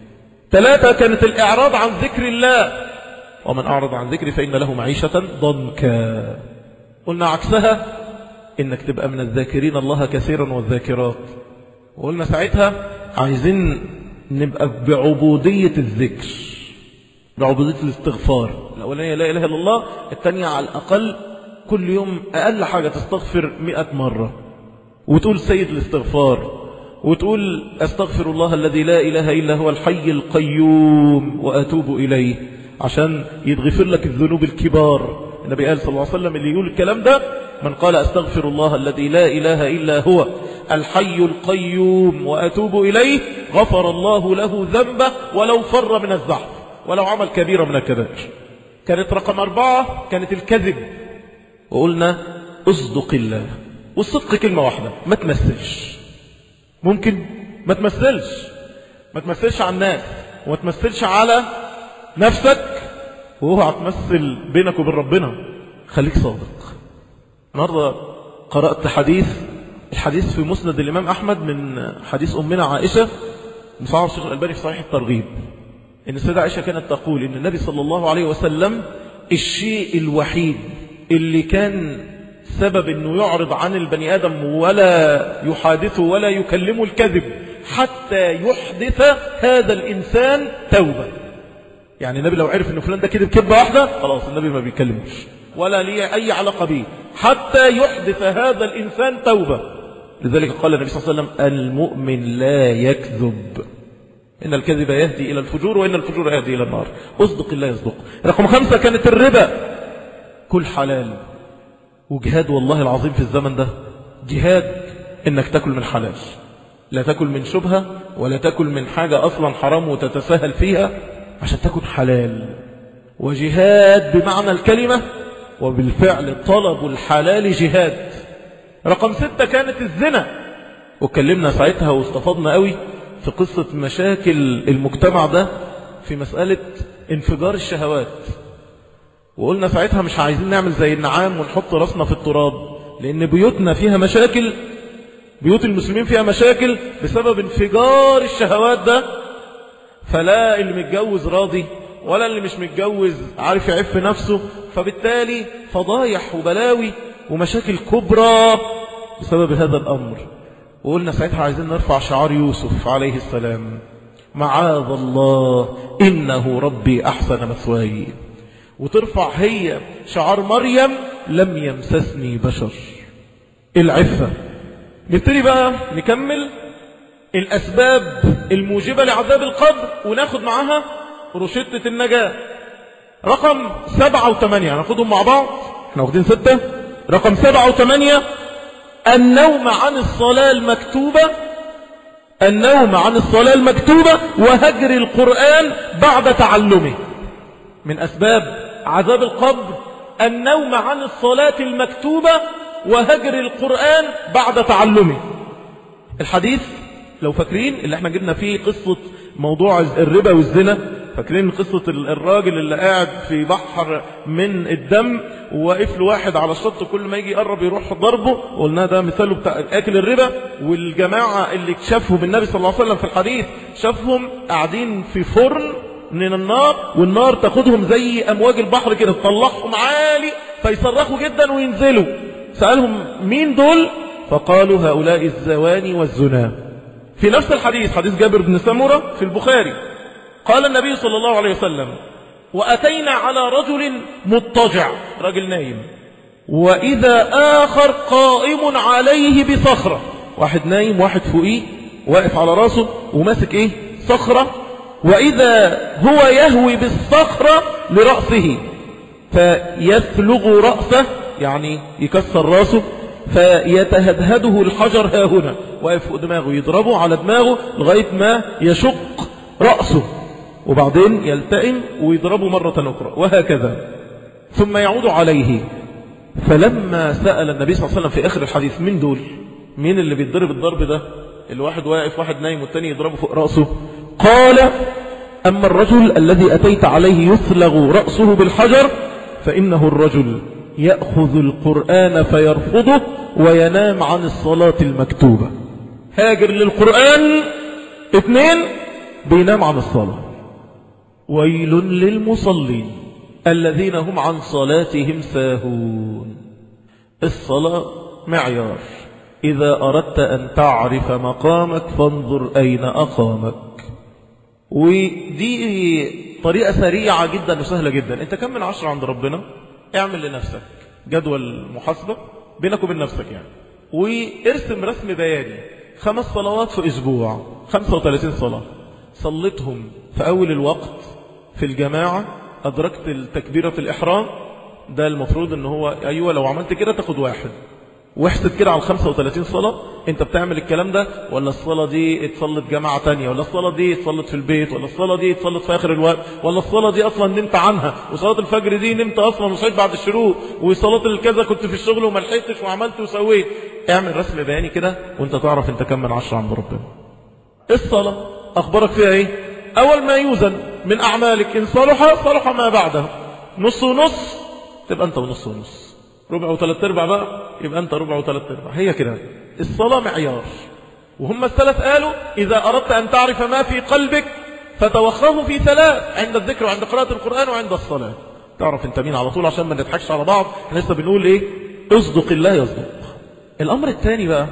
ثلاثة كانت الإعراض عن ذكر الله ومن أعرض عن ذكري فإن له معيشة ضنكا قلنا عكسها إنك تبقى من الذاكرين الله كثيرا والذاكرات وقلنا ساعتها عايزين نبقى بعبودية الذكر بعبودية الاستغفار الأولانية لا إله إلا الله الثانية على الأقل كل يوم أقل حاجة تستغفر مئة مرة وتقول سيد الاستغفار وتقول أستغفر الله الذي لا إله إلا هو الحي القيوم وأتوب إليه عشان يتغفر لك الذنوب الكبار النبي قال صلى الله عليه وسلم اللي يقول الكلام ده من قال أستغفر الله الذي لا إله إلا هو الحي القيوم وأتوب إليه غفر الله له ذنبه ولو فر من الزحف ولو عمل كبيرة من الكبائر كانت رقم أربعة كانت الكذب وقلنا اصدق الله والصدق كلمة واحدة ما تمثلش ممكن ما تمثلش ما تمثلش على الناس وما تمثلش على نفسك واوعى تمثل بينك وبين ربنا خليك صادق النهارده قرأت حديث الحديث في مسند الإمام أحمد من حديث أمنا عائشة مصعب الشيخ الألباني في صحيح الترغيب إن السيدة عائشة كانت تقول إن النبي صلى الله عليه وسلم الشيء الوحيد اللي كان سبب أنه يعرض عن البني آدم ولا يحادثه ولا يكلمه الكذب حتى يحدث هذا الإنسان توبة يعني النبي لو عرف أنه فلان ده كذب كذبة واحدة خلاص النبي ما بيكلموش ولا ليه أي علاقة به حتى يحدث هذا الإنسان توبة لذلك قال النبي صلى الله عليه وسلم المؤمن لا يكذب إن الكذب يهدي إلى الفجور وإن الفجور يهدي إلى النار أصدق الله يصدق رقم خمسة كانت الربا كل حلال وجهاد والله العظيم في الزمن ده جهاد إنك تأكل من حلال لا تأكل من شبهة ولا تأكل من حاجة أصلا حرام وتتساهل فيها عشان تكون حلال وجهاد بمعنى الكلمة وبالفعل طلب الحلال جهاد رقم ستة كانت الزنا واتكلمنا ساعتها واستفضنا قوي في قصة مشاكل المجتمع ده في مسألة انفجار الشهوات وقلنا ساعتها مش عايزين نعمل زي النعام ونحط راسنا في التراب لأن بيوتنا فيها مشاكل بيوت المسلمين فيها مشاكل بسبب انفجار الشهوات ده فلا اللي متجوز راضي ولا اللي مش متجوز عارف يعف نفسه فبالتالي فضايح وبلاوي ومشاكل كبرى بسبب هذا الأمر وقلنا ساعتها عايزين نرفع شعار يوسف عليه السلام معاذ الله إنه ربي أحسن مثواي وترفع هي شعار مريم لم يمسسني بشر العفة نبتدي بقى نكمل الأسباب الموجبة لعذاب القبر وناخد معاها رشدة النجاة رقم سبعة وثمانية هناخدهم مع بعض احنا واخدين ستة رقم سبعة وثمانية النوم عن الصلاة المكتوبة النوم عن الصلاة المكتوبة وهجر القرآن بعد تعلمه من أسباب عذاب القبر النوم عن الصلاة المكتوبة وهجر القرآن بعد تعلمه الحديث لو فاكرين اللي احنا جبنا فيه قصة موضوع الربا والزنا فاكرين قصة الراجل اللي قاعد في بحر من الدم وواقف له واحد على الشط كل ما يجي يقرب يروح ضربه قلنا ده مثاله بتاع اكل الربا والجماعة اللي شافوا بالنبي صلى الله عليه وسلم في الحديث شافهم قاعدين في فرن من النار والنار تاخدهم زي امواج البحر كده تطلعهم عالي فيصرخوا جدا وينزلوا سألهم مين دول فقالوا هؤلاء الزواني والزنا في نفس الحديث حديث جابر بن سمرة في البخاري قال النبي صلى الله عليه وسلم وأتينا على رجل مضطجع رجل نايم وإذا آخر قائم عليه بصخرة واحد نايم واحد فوقيه واقف على راسه وماسك ايه صخرة وإذا هو يهوي بالصخرة لرأسه فيثلغ رأسه يعني يكسر راسه فيتهدهده الحجر ها هنا واقف فوق دماغه يضربه على دماغه لغاية ما يشق رأسه وبعدين يلتئم ويضربه مرة أخرى وهكذا ثم يعود عليه فلما سأل النبي صلى الله عليه وسلم في آخر الحديث من دول مين اللي بيتضرب الضرب ده الواحد واقف واحد نايم والتاني يضربه فوق رأسه قال أما الرجل الذي أتيت عليه يثلغ رأسه بالحجر فإنه الرجل يأخذ القرآن فيرفضه وينام عن الصلاة المكتوبة هاجر للقرآن اثنين بينام عن الصلاة ويل للمصلين الذين هم عن صلاتهم ساهون الصلاة معيار إذا أردت أن تعرف مقامك فانظر أين أقامك ودي طريقة سريعة جدا وسهلة جدا انت كم من عشرة عند ربنا اعمل لنفسك جدول محاسبة بينك وبين نفسك يعني وارسم رسم بياني خمس صلوات في اسبوع 35 صلاة صليتهم في اول الوقت في الجماعة ادركت التكبيرة الإحرام ده المفروض ان هو ايوه لو عملت كده تاخد واحد واحسب كده على 35 صلاة انت بتعمل الكلام ده ولا الصلاة دي اتصلت جماعة تانية ولا الصلاة دي اتصلت في البيت ولا الصلاة دي اتصلت في اخر الوقت ولا الصلاة دي اصلا نمت عنها وصلاة الفجر دي نمت اصلا وصحيت بعد الشروق وصلاة الكذا كنت في الشغل وما لحقتش وعملت وسويت اعمل رسم بياني كده وانت تعرف انت كم من عشرة عند ربنا الصلاة اخبارك فيها ايه اول ما يوزن من اعمالك ان صلح صلح ما بعده نص ونص تبقى انت ونص ونص ربع وثلاث ارباع بقى يبقى انت ربع وثلاث ارباع هي كده الصلاة معيار وهم الثلاث قالوا إذا أردت أن تعرف ما في قلبك فتوخاه في ثلاث عند الذكر وعند قراءة القرآن وعند الصلاة تعرف انت مين على طول عشان ما نضحكش على بعض احنا لسه بنقول ايه اصدق الله يصدق الامر الثاني بقى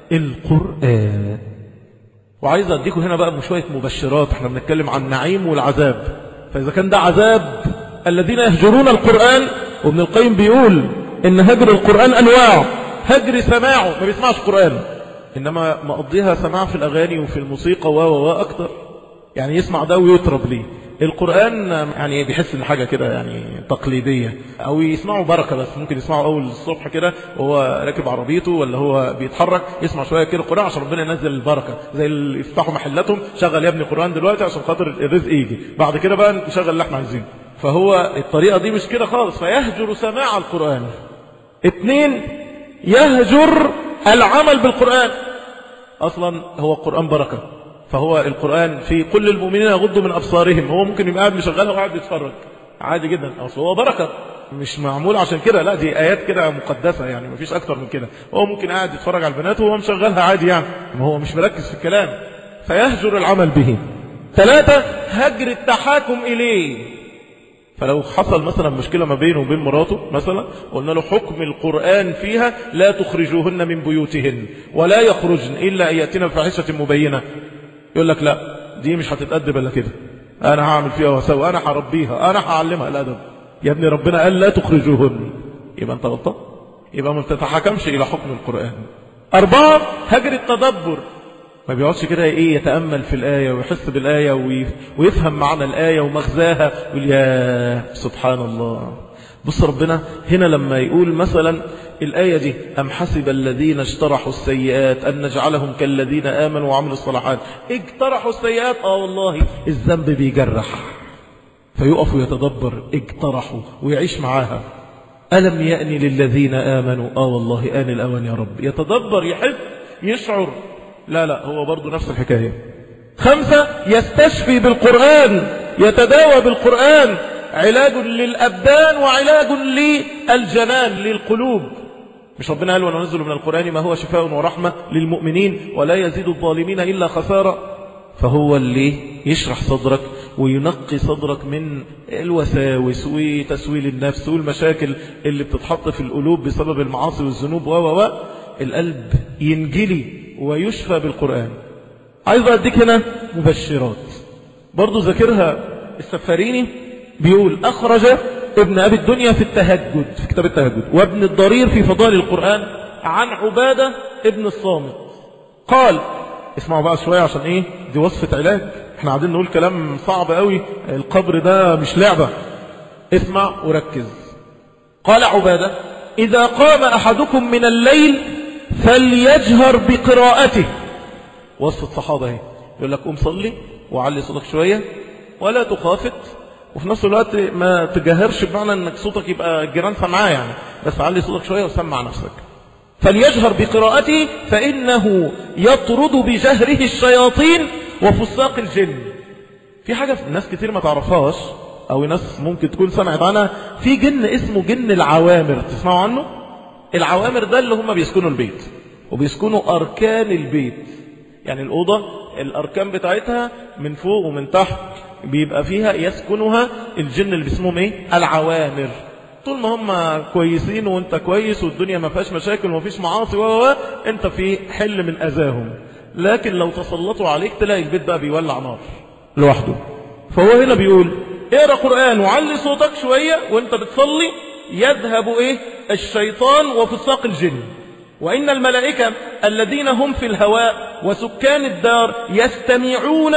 القرآن وعايز اديكم هنا بقى شوية مبشرات احنا بنتكلم عن النعيم والعذاب فاذا كان ده عذاب الذين يهجرون القرآن وابن القيم بيقول ان هجر القرآن انواع هجر سماعه ما بيسمعش قرآن انما مقضيها سماع في الاغاني وفي الموسيقى و و اكتر يعني يسمع ده ويطرب ليه القرآن يعني بيحس ان حاجة كده يعني تقليدية او يسمعوا بركة بس ممكن يسمعوا اول الصبح كده وهو راكب عربيته ولا هو بيتحرك يسمع شوية كده القرآن عشان ربنا ينزل البركة زي اللي يفتحوا محلاتهم شغل يا ابني قرآن دلوقتي عشان خاطر الرزق يجي بعد كده بقى نشغل اللي احنا عايزينه فهو الطريقة دي مش كده خالص فيهجر سماع القرآن اتنين يهجر العمل بالقرآن اصلا هو القرآن بركة فهو القرآن في كل المؤمنين يغضوا من أبصارهم هو ممكن يبقى قاعد مشغلها وقاعد يتفرج عادي جدا أصل هو بركة مش معمول عشان كده لا دي آيات كده مقدسة يعني مفيش أكتر من كده هو ممكن قاعد يتفرج على البنات وهو مشغلها عادي يعني ما هو مش مركز في الكلام فيهجر العمل به ثلاثة هجر التحاكم إليه فلو حصل مثلا مشكلة ما بينه وبين مراته مثلا قلنا له حكم القرآن فيها لا تخرجوهن من بيوتهن ولا يخرجن إلا أن يأتين بفاحشة مبينة يقول لك لا دي مش هتتأدب الا كده انا هعمل فيها واسوي انا هربيها انا هعلمها الادب يا ابني ربنا قال لا تخرجوهن يبقى انت غلطان يبقى ما بتتحكمش الى حكم القرآن اربعة هجر التدبر ما بيقعدش كده ايه يتأمل في الآية ويحس بالآية ويفهم معنى الآية ومغزاها ويقول يا سبحان الله بص ربنا هنا لما يقول مثلا الآية دي أم حسب الذين اجترحوا السيئات أن نجعلهم كالذين آمنوا وعملوا الصلاحات اجترحوا السيئات آه والله الذنب بيجرح فيقف ويتدبر اجترحوا ويعيش معاها ألم يأني للذين آمنوا آه والله آن الأوان يا رب يتدبر يحس يشعر لا لا هو برضو نفس الحكاية خمسة يستشفي بالقرآن يتداوى بالقرآن علاج للأبدان وعلاج للجنان للقلوب مش ربنا قال وننزل من القرآن ما هو شفاء ورحمة للمؤمنين ولا يزيد الظالمين إلا خسارة فهو اللي يشرح صدرك وينقي صدرك من الوساوس وتسويل النفس والمشاكل اللي بتتحط في القلوب بسبب المعاصي والذنوب و و القلب ينجلي ويشفى بالقرآن عايز أديك هنا مبشرات برضو ذاكرها السفاريني بيقول أخرج ابن أبي الدنيا في التهجد في كتاب التهجد وابن الضرير في فضائل القرآن عن عبادة ابن الصامت قال اسمعوا بقى شوية عشان ايه دي وصفة علاج احنا قاعدين نقول كلام صعب قوي القبر ده مش لعبة اسمع وركز قال عبادة إذا قام أحدكم من الليل فليجهر بقراءته وصفة صحابة اهي يقول لك قوم صلي وعلي صوتك شوية ولا تخافت وفي نفس الوقت ما تجهرش بمعنى انك صوتك يبقى الجيران سمعاه يعني بس علي صوتك شوية وسمع نفسك فليجهر بقراءته فإنه يطرد بجهره الشياطين وفساق الجن في حاجة ناس كتير ما تعرفهاش أو ناس ممكن تكون سمعت عنها في جن اسمه جن العوامر تسمعوا عنه العوامر ده اللي هم بيسكنوا البيت وبيسكنوا أركان البيت يعني الأوضة الأركان بتاعتها من فوق ومن تحت بيبقى فيها يسكنها الجن اللي بيسموهم ايه العوامر طول ما هم كويسين وانت كويس والدنيا ما فيهاش مشاكل وما فيش معاصي و انت في حل من اذاهم لكن لو تسلطوا عليك تلاقي البيت بقى بيولع نار لوحده فهو هنا بيقول اقرا قران وعلي صوتك شويه وانت بتصلي يذهب ايه الشيطان وفساق الجن وإن الملائكة الذين هم في الهواء وسكان الدار يستمعون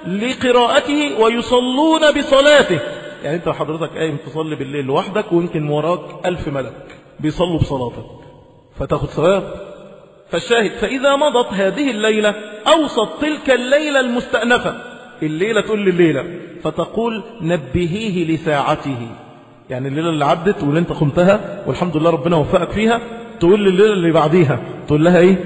لقراءته ويصلون بصلاته يعني انت حضرتك قايم تصلي بالليل لوحدك ويمكن وراك ألف ملك بيصلوا بصلاتك فتاخد ثواب فالشاهد فإذا مضت هذه الليلة أوسط تلك الليلة المستأنفة الليلة تقول لليلة فتقول نبهيه لساعته يعني الليلة اللي عدت واللي انت قمتها والحمد لله ربنا وفقك فيها تقول لليلة اللي بعديها تقول لها ايه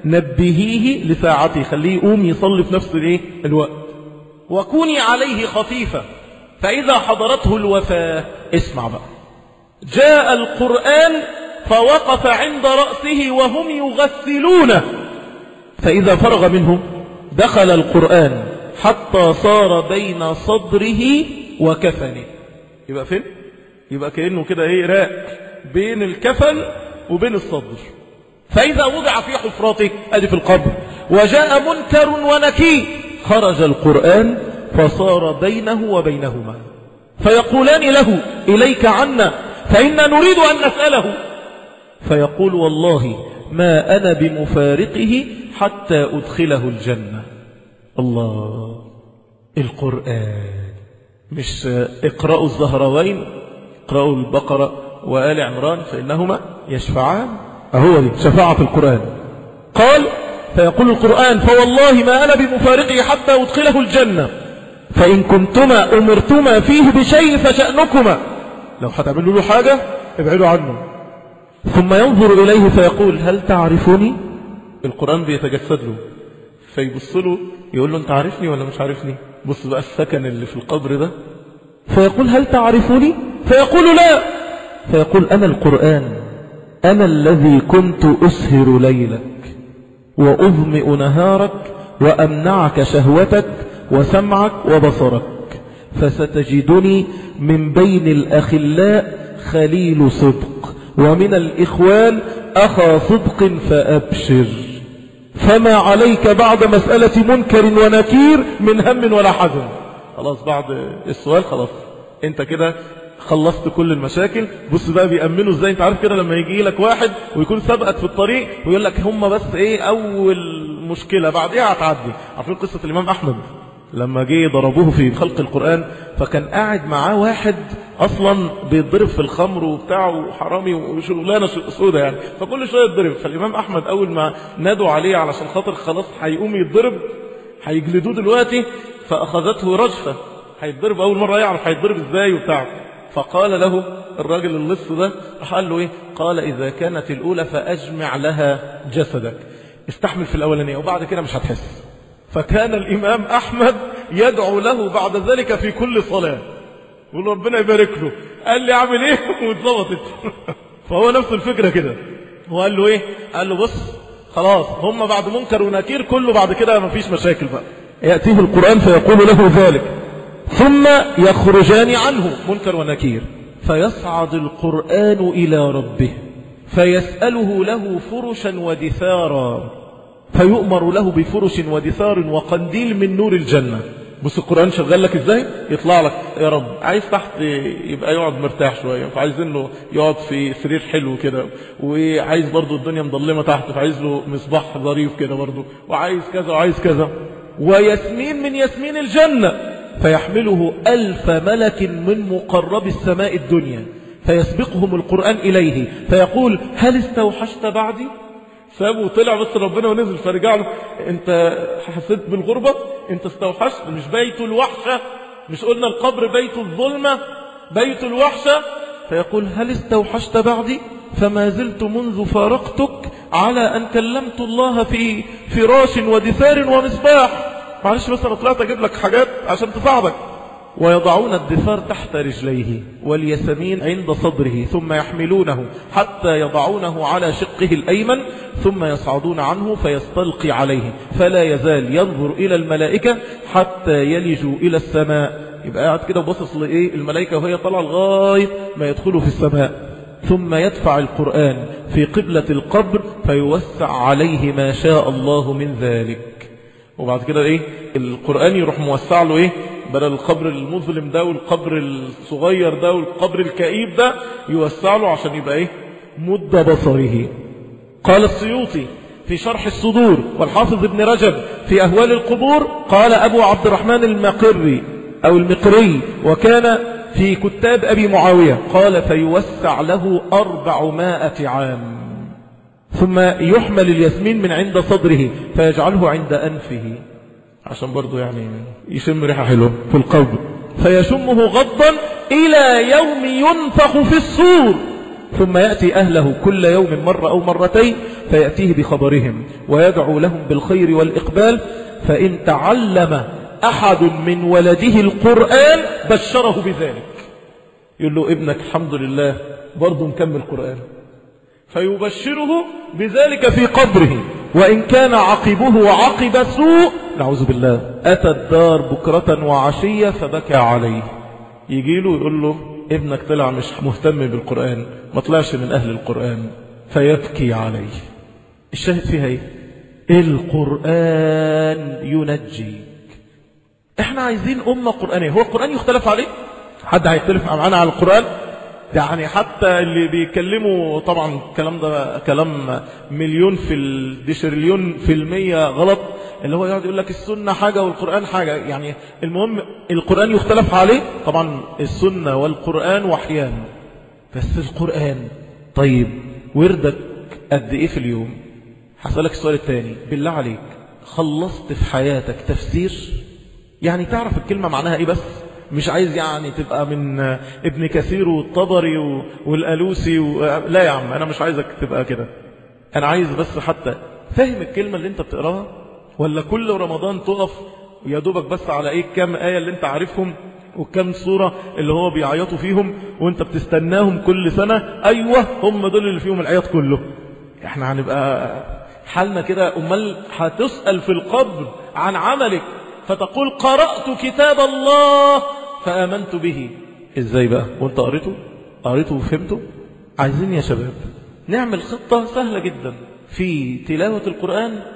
نبهيه لساعته خليه يقوم يصلي في نفس الايه الوقت وكوني عليه خفيفة فإذا حضرته الوفاة اسمع بقى جاء القرآن فوقف عند رأسه وهم يغسلونه فإذا فرغ منه دخل القرآن حتى صار بين صدره وكفنه يبقى فين يبقى كأنه كده ايه راق بين الكفن وبين الصدر فإذا وضع في حفرته أدي في القبر وجاء منكر ونكير خرج القرآن فصار بينه وبينهما فيقولان له إليك عنا فإنا نريد أن نسأله فيقول والله ما أنا بمفارقه حتى أدخله الجنة الله القرآن مش اقرأوا الزهروين اقرأوا البقرة وآل عمران فإنهما يشفعان أهو دي شفاعة القرآن قال فيقول القرآن فوالله ما أنا بمفارقه حتى أدخله الجنة فإن كنتما أمرتما فيه بشيء فشأنكما لو هتعملوا له حاجة ابعدوا عنه ثم ينظر إليه فيقول هل تعرفني القرآن بيتجسد له فيبص له يقول له انت عارفني ولا مش عارفني بص بقى السكن اللي في القبر ده فيقول هل تعرفني فيقول لا فيقول أنا القرآن أنا الذي كنت أسهر ليلك وأظمئ نهارك وأمنعك شهوتك وسمعك وبصرك فستجدني من بين الأخلاء خليل صدق ومن الإخوان أخا صدق فأبشر فما عليك بعد مسألة منكر ونكير من هم ولا حزن خلاص بعد السؤال خلاص انت كده خلصت كل المشاكل بص بقى بيأمنوا ازاي انت عارف كده لما يجي لك واحد ويكون سبقك في الطريق ويقول لك هم بس ايه اول مشكلة بعدها هتعدي عارفين قصة الامام احمد لما جه ضربوه في خلق القرآن فكان قاعد معاه واحد اصلا بيتضرب في الخمر وبتاعه حرامي وشغلانه سودة يعني فكل شويه يتضرب فالامام احمد اول ما نادوا عليه علشان خاطر خلاص هيقوم يتضرب هيجلدوه دلوقتي فاخذته رجفه هيتضرب اول مره يعرف هيتضرب ازاي وبتاع فقال له الراجل اللص ده قال له ايه قال اذا كانت الاولى فاجمع لها جسدك استحمل في الاولانيه وبعد كده مش هتحس فكان الامام احمد يدعو له بعد ذلك في كل صلاه يقول ربنا يبارك له قال لي اعمل ايه واتظبطت فهو نفس الفكره كده هو قال له ايه قال له بص خلاص هم بعد منكر ونكير كله بعد كده مفيش مشاكل بقى ياتيه القران فيقول له ذلك ثم يخرجان عنه منكر ونكير فيصعد القرآن إلى ربه فيسأله له فرشا ودثارا فيؤمر له بفرش ودثار وقنديل من نور الجنة بص القرآن شغال لك ازاي يطلع لك يا رب عايز تحت يبقى يقعد مرتاح شوية فعايزين له يقعد في سرير حلو كده وعايز برضو الدنيا مظلمة تحت فعايز له مصباح ظريف كده برضو وعايز كذا وعايز كذا ويسمين من يسمين الجنة فيحمله ألف ملك من مقرب السماء الدنيا فيسبقهم القرآن إليه فيقول هل استوحشت بعدي سابه وطلع بس ربنا ونزل فرجع له انت حسيت بالغربة انت استوحشت مش بيت الوحشة مش قلنا القبر بيت الظلمة بيت الوحشة فيقول هل استوحشت بعدي فما زلت منذ فارقتك على أن كلمت الله في فراش ودثار ومصباح معلش بس انا طلعت اجيب لك حاجات عشان تساعدك ويضعون الدثار تحت رجليه واليسمين عند صدره ثم يحملونه حتى يضعونه على شقه الأيمن ثم يصعدون عنه فيستلقي عليه فلا يزال ينظر إلى الملائكة حتى يلجوا إلى السماء يبقى قاعد كده وبصص لإيه الملائكة وهي طالعة لغاية ما يدخلوا في السماء ثم يدفع القرآن في قبلة القبر فيوسع عليه ما شاء الله من ذلك وبعد كده ايه القرآن يروح موسع له ايه بدل القبر المظلم ده والقبر الصغير ده والقبر الكئيب ده يوسع له عشان يبقى ايه مد بصره قال السيوطي في شرح الصدور والحافظ ابن رجب في أهوال القبور قال أبو عبد الرحمن المقري أو المقري وكان في كتاب أبي معاوية قال فيوسع له أربعمائة عام ثم يحمل الياسمين من عند صدره فيجعله عند أنفه عشان برضو يعني يشم ريحة حلوة في القبر فيشمه غضا إلى يوم ينفخ في الصور ثم يأتي أهله كل يوم مرة أو مرتين فيأتيه بخبرهم ويدعو لهم بالخير والإقبال فإن تعلم أحد من ولده القرآن بشره بذلك يقول له ابنك الحمد لله برضو مكمل القرآن فيبشره بذلك في قبره وإن كان عقبه عقب سوء نعوذ بالله أتى الدار بكرة وعشية فبكى عليه يجي له يقول له ابنك طلع مش مهتم بالقرآن ما طلعش من أهل القرآن فيبكي عليه الشاهد فيها ايه القرآن ينجيك احنا عايزين أمة قرآنية هو القرآن يختلف عليه حد هيختلف معانا على القرآن يعني حتى اللي بيتكلموا طبعا الكلام ده كلام مليون في الديشريليون في المية غلط اللي هو يقعد يقول لك السنة حاجة والقرآن حاجة يعني المهم القرآن يختلف عليه طبعا السنة والقرآن وحيان بس القرآن طيب وردك قد ايه في اليوم هسألك السؤال الثاني بالله عليك خلصت في حياتك تفسير يعني تعرف الكلمة معناها ايه بس مش عايز يعني تبقى من ابن كثير والطبري والألوسي و... لا يا عم أنا مش عايزك تبقى كده أنا عايز بس حتى فاهم الكلمة اللي انت بتقراها ولا كل رمضان تقف يا دوبك بس على ايه كام آية اللي انت عارفهم وكم صورة اللي هو بيعيطوا فيهم وانت بتستناهم كل سنة ايوه هم دول اللي فيهم العياط كله احنا هنبقى حالنا كده امال هتسأل في القبر عن عملك فتقول قرأت كتاب الله فآمنت به ازاي بقى وانت قريته قريته وفهمته عايزين يا شباب نعمل خطة سهلة جدا في تلاوة القرآن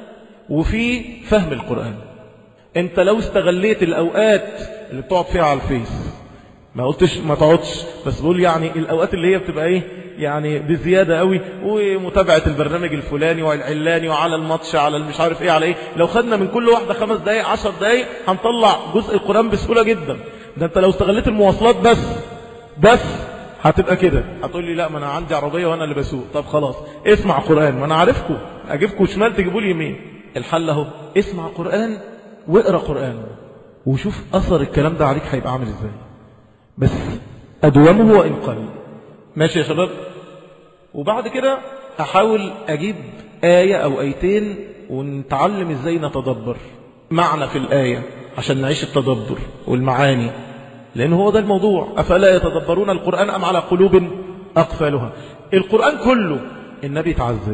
وفي فهم القرآن انت لو استغليت الأوقات اللي بتقعد فيها على الفيس ما قلتش ما تقعدش بس بقول يعني الأوقات اللي هي بتبقى ايه يعني بزيادة قوي ومتابعة البرنامج الفلاني والعلاني وعلى الماتش على المش عارف ايه على ايه لو خدنا من كل واحدة خمس دقايق عشر دقايق هنطلع جزء القرآن بسهولة جدا ده انت لو استغليت المواصلات بس بس هتبقى كده هتقول لي لا ما انا عندي عربية وانا اللي بسوق طب خلاص اسمع قرآن ما انا عارفكم اجيبكم شمال تجيبوا لي يمين الحل اهو اسمع قرآن واقرا قرآن وشوف اثر الكلام ده عليك هيبقى عامل ازاي بس ادومه وان قل ماشي يا شباب وبعد كده احاول اجيب آية او ايتين ونتعلم ازاي نتدبر معنى في الآية عشان نعيش التدبر والمعاني لأن هو ده الموضوع أفلا يتدبرون القرآن أم على قلوب أقفالها القرآن كله النبي تعذب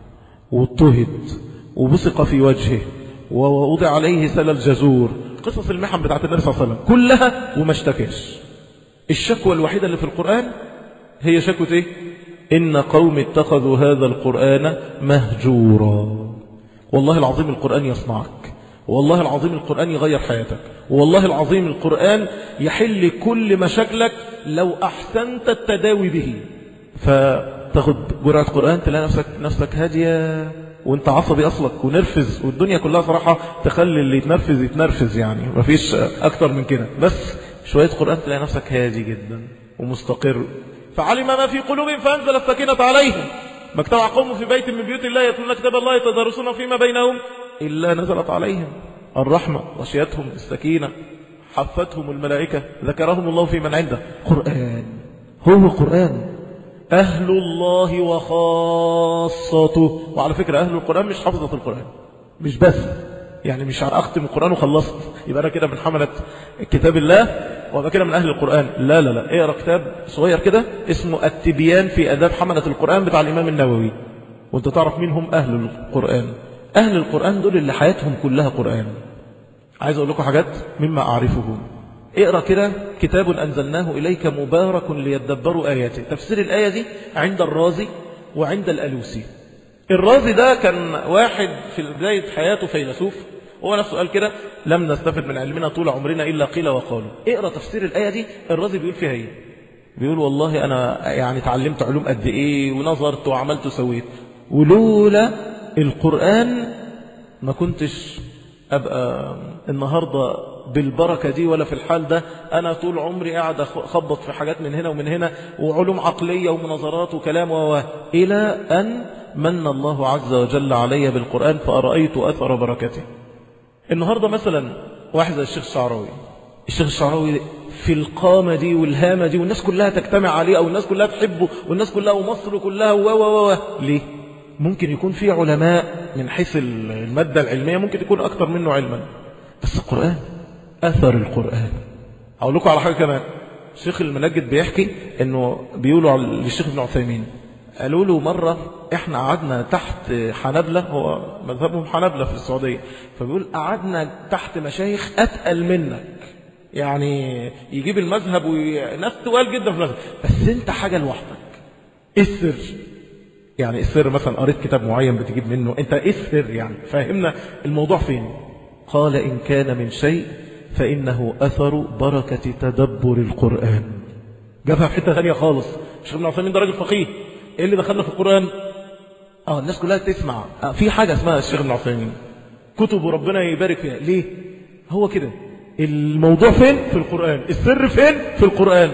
واضطهد وبصق في وجهه ووضع عليه سل الجزور قصص المحن بتاعت النبي صلى الله عليه وسلم كلها وما اشتكاش الشكوى الوحيدة اللي في القرآن هي شكوى ايه إن قوم اتخذوا هذا القرآن مهجورا والله العظيم القرآن يصنعك والله العظيم القرآن يغير حياتك والله العظيم القرآن يحل كل مشاكلك لو أحسنت التداوي به فتاخد جرعة قرآن تلاقي نفسك نفسك هادية وانت عصبي أصلك ونرفز والدنيا كلها صراحة تخلي اللي يتنرفز يتنرفز يعني مفيش أكتر من كده بس شوية قرآن تلاقي نفسك هادي جدا ومستقر فعلم ما في قلوبهم فأنزل السكينة عليهم ما اجتمع قوم في بيت من بيوت الله يتلون كتاب الله يتدارسون فيما بينهم إلا نزلت عليهم الرحمة غشيتهم السكينة حفتهم الملائكة ذكرهم الله في من عنده قرآن هو قرآن أهل الله وخاصته وعلى فكرة أهل القرآن مش حفظة القرآن مش بس يعني مش أختم القرآن وخلصت يبقى أنا كده من حملة كتاب الله وأبقى كده من أهل القرآن لا لا لا اقرأ كتاب صغير كده اسمه التبيان في أداب حملة القرآن بتاع الإمام النووي وانت تعرف مين هم أهل القرآن أهل القرآن دول اللي حياتهم كلها قرآن عايز أقول لكم حاجات مما أعرفه اقرأ كده كتاب أنزلناه إليك مبارك ليدبروا آياته تفسير الآية دي عند الرازي وعند الألوسي الرازي ده كان واحد في بداية حياته فيلسوف هو نفسه قال كده لم نستفد من علمنا طول عمرنا إلا قيل وقالوا اقرأ تفسير الآية دي الرازي بيقول فيها ايه بيقول والله أنا يعني تعلمت علوم قد إيه ونظرت وعملت وسويت ولولا القرآن ما كنتش أبقى النهاردة بالبركة دي ولا في الحال ده أنا طول عمري قاعد أخبط في حاجات من هنا ومن هنا وعلوم عقلية ومناظرات وكلام و إلى أن من الله عز وجل علي بالقرآن فأرأيت أثر بركته النهاردة مثلا واحد زي الشيخ الشعراوي الشيخ الشعراوي في القامة دي والهامة دي والناس كلها تجتمع عليه أو الناس كلها تحبه والناس كلها ومصر كلها و و و ليه ممكن يكون في علماء من حيث المادة العلمية ممكن يكون أكثر منه علما بس القرآن أثر القرآن أقول لكم على حاجة كمان الشيخ المنجد بيحكي أنه بيقولوا للشيخ ابن عثيمين قالوا له مرة احنا قعدنا تحت حنبلة هو مذهبهم حنبلة في السعودية فبيقول قعدنا تحت مشايخ أتقل منك يعني يجيب المذهب وناس تقال جدا في المذهب بس انت حاجة لوحدك ايه السر يعني السر مثلا قريت كتاب معين بتجيب منه انت ايه السر يعني فهمنا الموضوع فين قال إن كان من شيء فإنه أثر بركة تدبر القرآن جابها في حتة ثانية خالص الشيخ ابن عثيمين ده راجل فقيه ايه اللي دخلنا في القرآن اه الناس كلها تسمع آه في حاجة اسمها الشيخ ابن عثيمين كتب ربنا يبارك فيها ليه هو كده الموضوع فين في القرآن السر فين في القرآن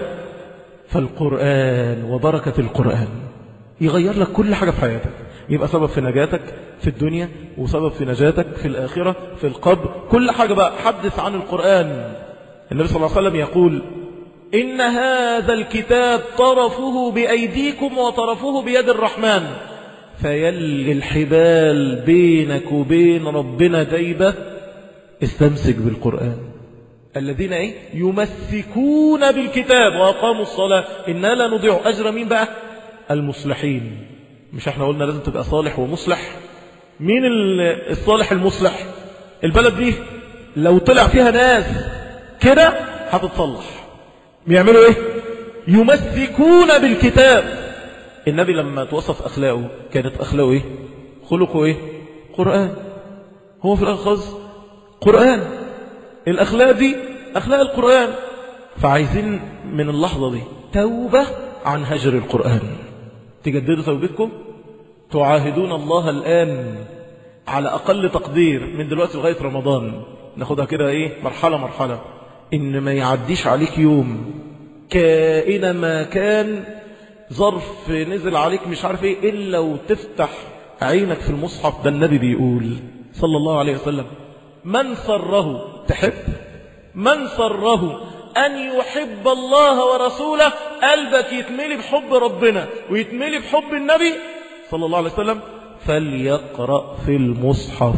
فالقرآن وبركة القرآن يغير لك كل حاجة في حياتك يبقى سبب في نجاتك في الدنيا وسبب في نجاتك في الآخرة في القبر كل حاجة بقى حدث عن القرآن النبي صلى الله عليه وسلم يقول إن هذا الكتاب طرفه بأيديكم وطرفه بيد الرحمن فيلي الحبال بينك وبين ربنا دايبة استمسك بالقرآن الذين ايه يمسكون بالكتاب وأقاموا الصلاة إنا لا نضيع أجر مين بقى المصلحين مش احنا قلنا لازم تبقى صالح ومصلح مين الصالح المصلح البلد دي لو طلع فيها ناس كده هتتصلح بيعملوا ايه يمسكون بالكتاب النبي لما توصف اخلاقه كانت اخلاقه ايه خلقه ايه قرآن هو في الأخذ قرآن الأخلاق دي أخلاق القرآن فعايزين من اللحظة دي توبة عن هجر القرآن تجددوا توبتكم تعاهدون الله الآن على أقل تقدير من دلوقتي لغاية رمضان ناخدها كده إيه مرحلة مرحلة إن ما يعديش عليك يوم كائن ما كان ظرف نزل عليك مش عارف إيه إلا وتفتح عينك في المصحف ده النبي بيقول صلى الله عليه وسلم من سره تحب من سره أن يحب الله ورسوله قلبك يتملي بحب ربنا ويتملي بحب النبي صلى الله عليه وسلم فليقرأ في المصحف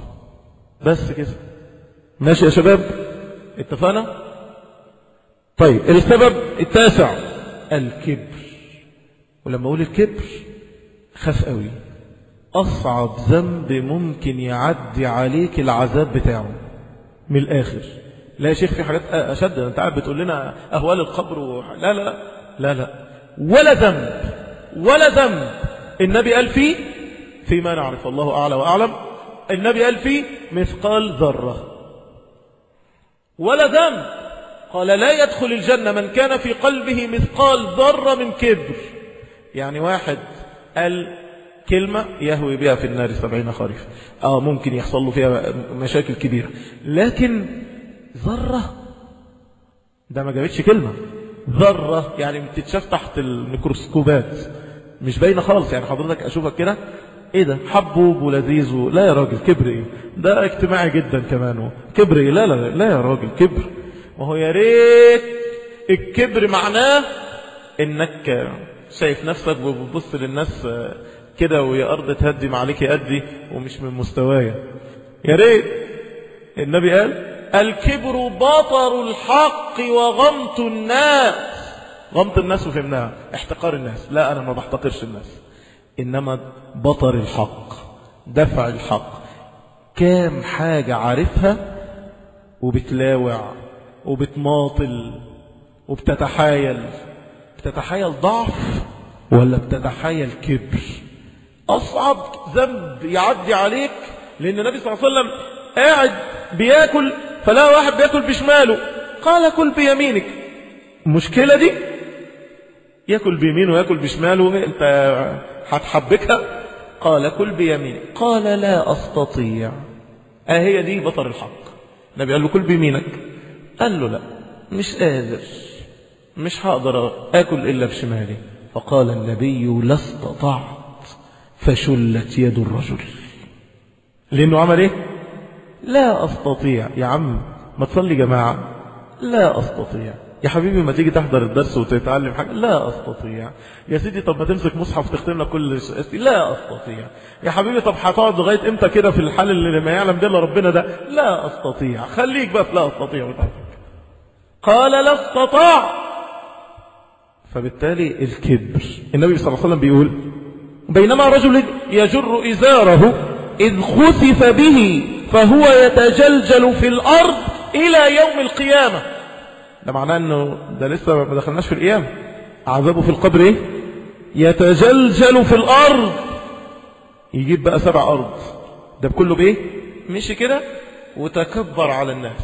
بس كده ماشي يا شباب اتفقنا طيب السبب التاسع الكبر ولما اقول الكبر خاف قوي اصعب ذنب ممكن يعدي عليك العذاب بتاعه من الاخر لا يا شيخ في حاجات اشد انت قاعد بتقول لنا اهوال القبر و... لا لا لا لا ولا ذنب ولا ذنب النبي قال فيه فيما نعرف الله اعلى واعلم النبي قال فيه مثقال ذره ولا ذنب قال لا يدخل الجنة من كان في قلبه مثقال ذرة من كبر يعني واحد قال كلمة يهوي بها في النار سبعين خريف آه ممكن يحصل له فيها مشاكل كبيرة لكن ذرة ده ما جابتش كلمة ذرة يعني بتتشاف تحت الميكروسكوبات مش باينة خالص يعني حضرتك أشوفك كده ايه ده حبوب ولذيذ و... لا يا راجل كبر ايه ده اجتماعي جدا كمان كبر ايه لا لا لا يا راجل كبر وهو يا ريت الكبر معناه انك شايف نفسك وبتبص للناس كده ويا ارض تهدي ما عليك يأدي ومش من مستوايا يا ريت النبي قال الكبر بطر الحق وغمط الناس غمط الناس وفهمناها احتقار الناس لا انا ما بحتقرش الناس انما بطر الحق دفع الحق كام حاجة عارفها وبتلاوع وبتماطل وبتتحايل بتتحايل ضعف ولا بتتحايل كبر أصعب ذنب يعدي عليك لأن النبي صلى الله عليه وسلم قاعد بياكل فلا واحد بياكل بشماله قال كل بيمينك المشكلة دي ياكل بيمينه وياكل بشماله انت هتحبكها قال كل بيمينك قال لا أستطيع اه هي دي بطر الحق النبي قال له كل بيمينك قال له لا مش قادر مش هقدر آكل إلا بشمالي فقال النبي لا استطعت فشلت يد الرجل لأنه عمل إيه لا أستطيع يا عم ما تصلي جماعة لا أستطيع يا حبيبي ما تيجي تحضر الدرس وتتعلم حاجة لا أستطيع يا سيدي طب ما تمسك مصحف تختم لك كل شيء لا أستطيع يا حبيبي طب هتقعد لغاية امتى كده في الحال اللي ما يعلم ده ربنا ده لا أستطيع خليك بقى في لا أستطيع بتاعتك قال لا استطاع فبالتالي الكبر النبي صلى الله عليه وسلم بيقول بينما رجل يجر إزاره إذ خسف به فهو يتجلجل في الأرض إلى يوم القيامة ده معناه أنه ده لسه ما دخلناش في القيامة عذابه في القبر إيه يتجلجل في الأرض يجيب بقى سبع أرض ده بكله بإيه مشي كده وتكبر على الناس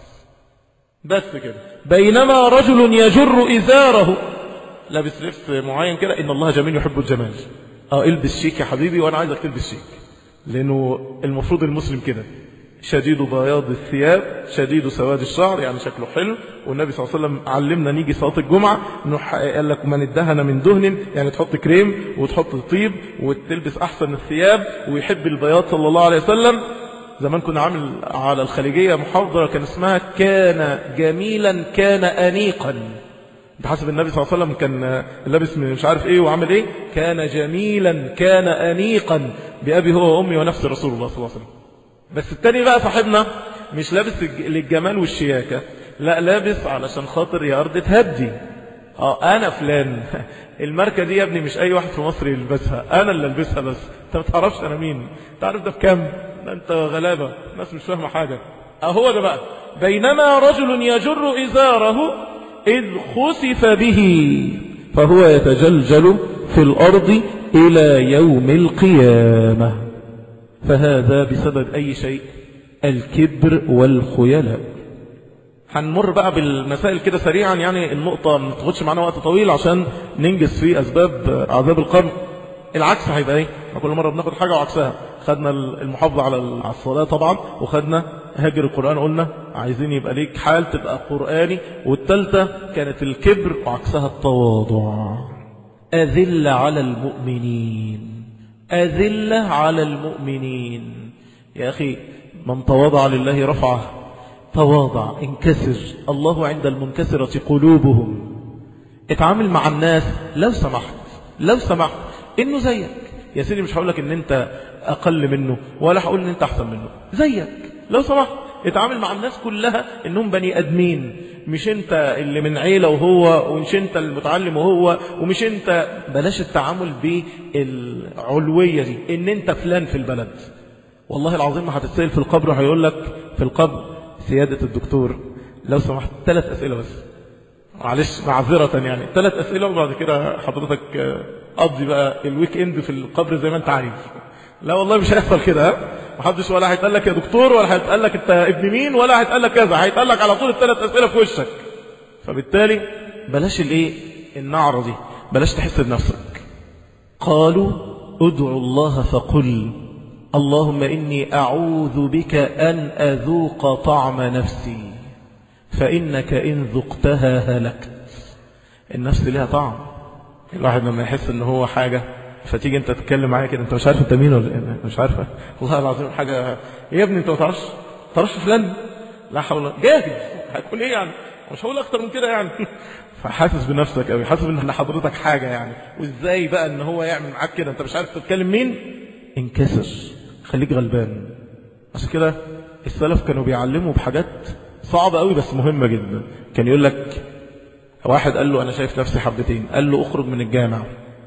بس كده بينما رجل يجر إزاره لابس لبس معين كده إن الله جميل يحب الجمال اه البس شيك يا حبيبي وانا عايزك تلبس شيك لانه المفروض المسلم كده شديد بياض الثياب شديد سواد الشعر يعني شكله حلو والنبي صلى الله عليه وسلم علمنا نيجي صلاة الجمعة انه قال لك من ادهن من دهن يعني تحط كريم وتحط طيب وتلبس احسن الثياب ويحب البياض صلى الله عليه وسلم زمان كنا عامل على الخليجية محاضرة كان اسمها كان جميلا كان أنيقا انت حسب النبي صلى الله عليه وسلم كان لابس مش عارف ايه وعامل ايه كان جميلا كان انيقا بابي هو وامي ونفس رسول الله صلى الله عليه وسلم بس التاني بقى صاحبنا مش لابس للجمال والشياكة لا لابس علشان خاطر يا ارض تهدي اه انا فلان الماركه دي يا ابني مش اي واحد في مصر يلبسها انا اللي البسها بس انت ما تعرفش انا مين تعرف ده بكام ده انت غلابه الناس مش فاهمه حاجه اهو ده بقى بينما رجل يجر ازاره إذ خسف به فهو يتجلجل في الأرض إلى يوم القيامة فهذا بسبب أي شيء الكبر والخيلاء هنمر بقى بالمسائل كده سريعا يعني النقطة ما تاخدش معانا وقت طويل عشان ننجز في أسباب عذاب القبر العكس هيبقى ايه كل مرة بناخد حاجة وعكسها خدنا المحافظة على الصلاة طبعا وخدنا هاجر القرآن قلنا عايزين يبقى ليك حال تبقى قرآني والتالتة كانت الكبر وعكسها التواضع أذل على المؤمنين أذل على المؤمنين يا أخي من تواضع لله رفعه تواضع انكسر الله عند المنكسرة قلوبهم اتعامل مع الناس لو سمحت لو سمحت انه زيك يا سيدي مش هقول لك ان انت اقل منه ولا هقول ان انت احسن منه زيك لو سمحت اتعامل مع الناس كلها انهم بني ادمين مش انت اللي من عيلة وهو ومش انت المتعلم وهو ومش انت بلاش التعامل بالعلوية دي ان انت فلان في البلد والله العظيم ما هتتسأل في القبر هيقول لك في القبر سيادة الدكتور لو سمحت ثلاث أسئلة بس معلش معذرة يعني ثلاث أسئلة وبعد كده حضرتك قضي بقى الويك اند في القبر زي ما انت عايز لا والله مش هيحصل كده محدش ولا هيتقال لك يا دكتور ولا هيتقال لك انت ابن مين ولا هيتقال لك كذا هيتقال لك على طول الثلاث أسئلة في وشك فبالتالي بلاش الايه النعرة دي بلاش تحس بنفسك قالوا ادعوا الله فقل اللهم إني أعوذ بك أن أذوق طعم نفسي فإنك إن ذقتها هلكت النفس لها طعم الواحد لما يحس ان هو حاجة فتيجي انت تتكلم معايا كده انت مش عارف انت مين ولا ايه مش عارفه والله العظيم حاجة يا ابني انت ما تعرفش تعرفش فلان لا حول جاهز هتقول ايه يعني مش هقول اكتر من كده يعني فحاسس بنفسك قوي حاسس ان حضرتك حاجة يعني وازاي بقى ان هو يعمل معاك كده انت مش عارف تتكلم مين انكسر خليك غلبان عشان كده السلف كانوا بيعلموا بحاجات صعبة قوي بس مهمة جدا كان يقول لك واحد قال له أنا شايف نفسي حبتين قال له أخرج من الجامع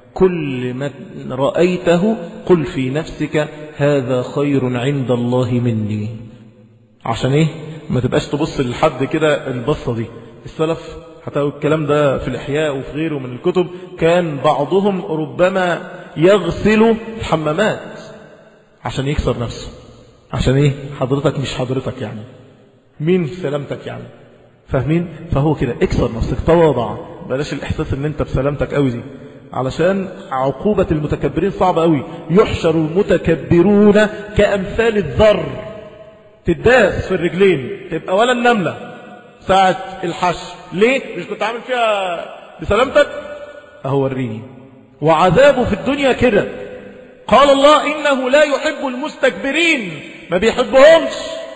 كل ما رأيته قل في نفسك هذا خير عند الله مني عشان ايه ما تبقاش تبص لحد كده البصة دي السلف حتى الكلام ده في الإحياء وفي غيره من الكتب كان بعضهم ربما يغسل الحمامات عشان يكسر نفسه عشان ايه حضرتك مش حضرتك يعني مين سلامتك يعني فاهمين فهو كده اكسر نفسك تواضع بلاش الاحساس ان انت بسلامتك قوي دي علشان عقوبة المتكبرين صعبة قوي يحشر المتكبرون كأمثال الذر تداس في الرجلين تبقى ولا النملة ساعة الحشر ليه مش كنت عامل فيها بسلامتك اهو وريني وعذابه في الدنيا كده قال الله إنه لا يحب المستكبرين ما بيحبهمش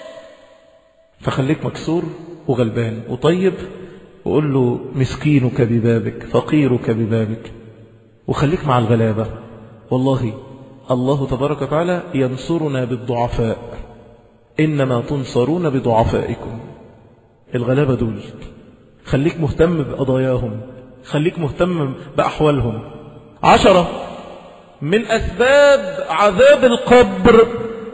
فخليك مكسور وغلبان وطيب وقول له مسكينك ببابك فقيرك ببابك وخليك مع الغلابة والله الله تبارك وتعالى ينصرنا بالضعفاء إنما تنصرون بضعفائكم الغلابة دول خليك مهتم بقضاياهم خليك مهتم بأحوالهم عشرة من أسباب عذاب القبر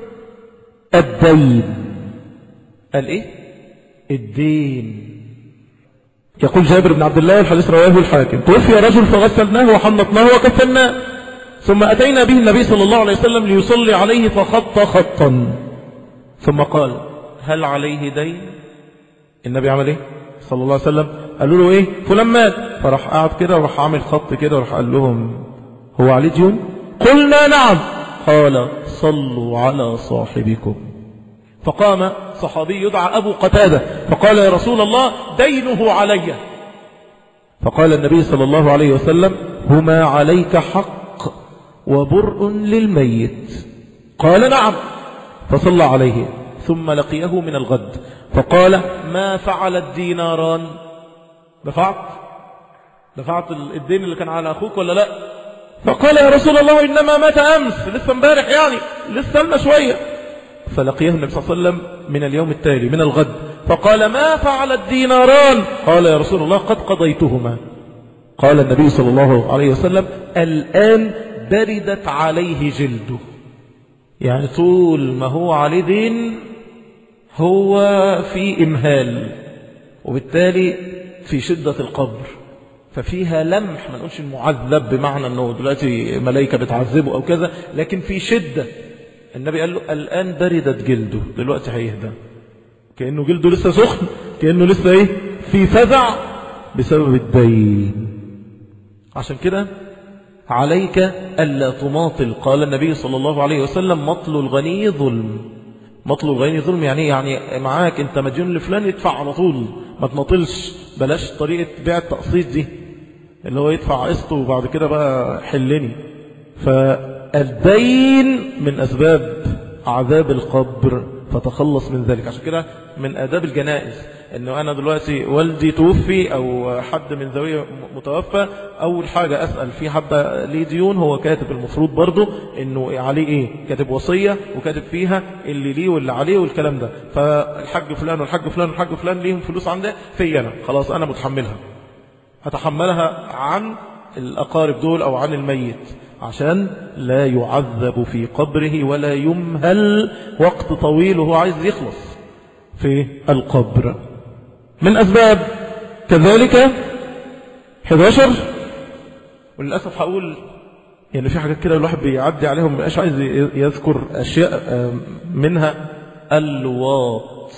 الدين قال إيه الدين يقول جابر بن عبد الله الحديث رواه الحاكم توفي رجل فغسلناه وحنطناه وكفناه ثم أتينا به النبي صلى الله عليه وسلم ليصلي عليه فخط خطا ثم قال هل عليه دين النبي عمل ايه صلى الله عليه وسلم قالوا له ايه فلان مات فراح قعد كده وراح عامل خط كده وراح قال لهم هو عليه ديون قلنا نعم قال صلوا على صاحبكم فقام صحابي يدعى أبو قتادة فقال يا رسول الله دينه علي فقال النبي صلى الله عليه وسلم هما عليك حق وبرء للميت قال نعم فصلى عليه ثم لقيه من الغد فقال ما فعل الديناران دفعت دفعت الدين اللي كان على أخوك ولا لا فقال يا رسول الله إنما مات أمس لسه امبارح يعني لسه لنا شوية فلقيه النبي صلى الله عليه وسلم من اليوم التالي من الغد فقال ما فعل الديناران قال يا رسول الله قد قضيتهما قال النبي صلى الله عليه وسلم الآن بردت عليه جلده يعني طول ما هو عليه دين هو في إمهال وبالتالي في شدة القبر ففيها لمح ما نقولش المعذب بمعنى أنه دلوقتي ملايكة بتعذبه أو كذا لكن في شدة النبي قال له الآن بردت جلده دلوقتي هيهدى كأنه جلده لسه سخن كأنه لسه ايه في فزع بسبب الدين عشان كده عليك ألا تماطل قال النبي صلى الله عليه وسلم مطل الغني ظلم مطل الغني ظلم يعني يعني معاك انت مديون لفلان يدفع على طول ما تماطلش بلاش طريقة بيع التقسيط دي اللي هو يدفع قسطه وبعد كده بقى حلني فالدين من أسباب عذاب القبر فتخلص من ذلك عشان كده من آداب الجنائز انه انا دلوقتي والدي توفي او حد من ذوي متوفى اول حاجة اسأل في حد ليه ديون هو كاتب المفروض برضه انه عليه ايه كاتب وصية وكاتب فيها اللي ليه واللي عليه والكلام ده فالحاج فلان والحاج فلان والحاج فلان ليهم فلوس عنده في انا خلاص انا متحملها هتحملها عن الأقارب دول أو عن الميت عشان لا يعذب في قبره ولا يمهل وقت طويل وهو عايز يخلص في القبر من أسباب كذلك 11 وللأسف هقول يعني في حاجات كده الواحد بيعدي عليهم مش عايز يذكر أشياء منها الواط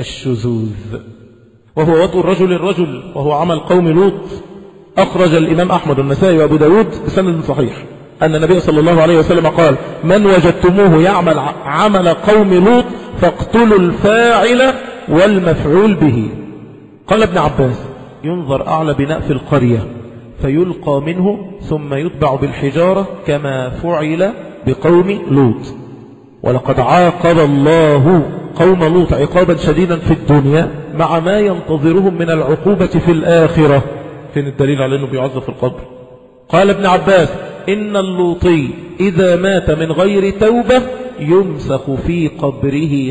الشذوذ وهو وطء الرجل الرجل وهو عمل قوم لوط أخرج الإمام أحمد النسائي وأبو داود بسند صحيح أن النبي صلى الله عليه وسلم قال من وجدتموه يعمل عمل قوم لوط فاقتلوا الفاعل والمفعول به قال ابن عباس ينظر أعلى بناء في القرية فيلقى منه ثم يتبع بالحجارة كما فعل بقوم لوط ولقد عاقب الله قوم لوط عقابا شديدا في الدنيا مع ما ينتظرهم من العقوبة في الآخرة فين الدليل على أنه بيعذب في القبر قال ابن عباس إن اللوطي إذا مات من غير توبة يمسخ في قبره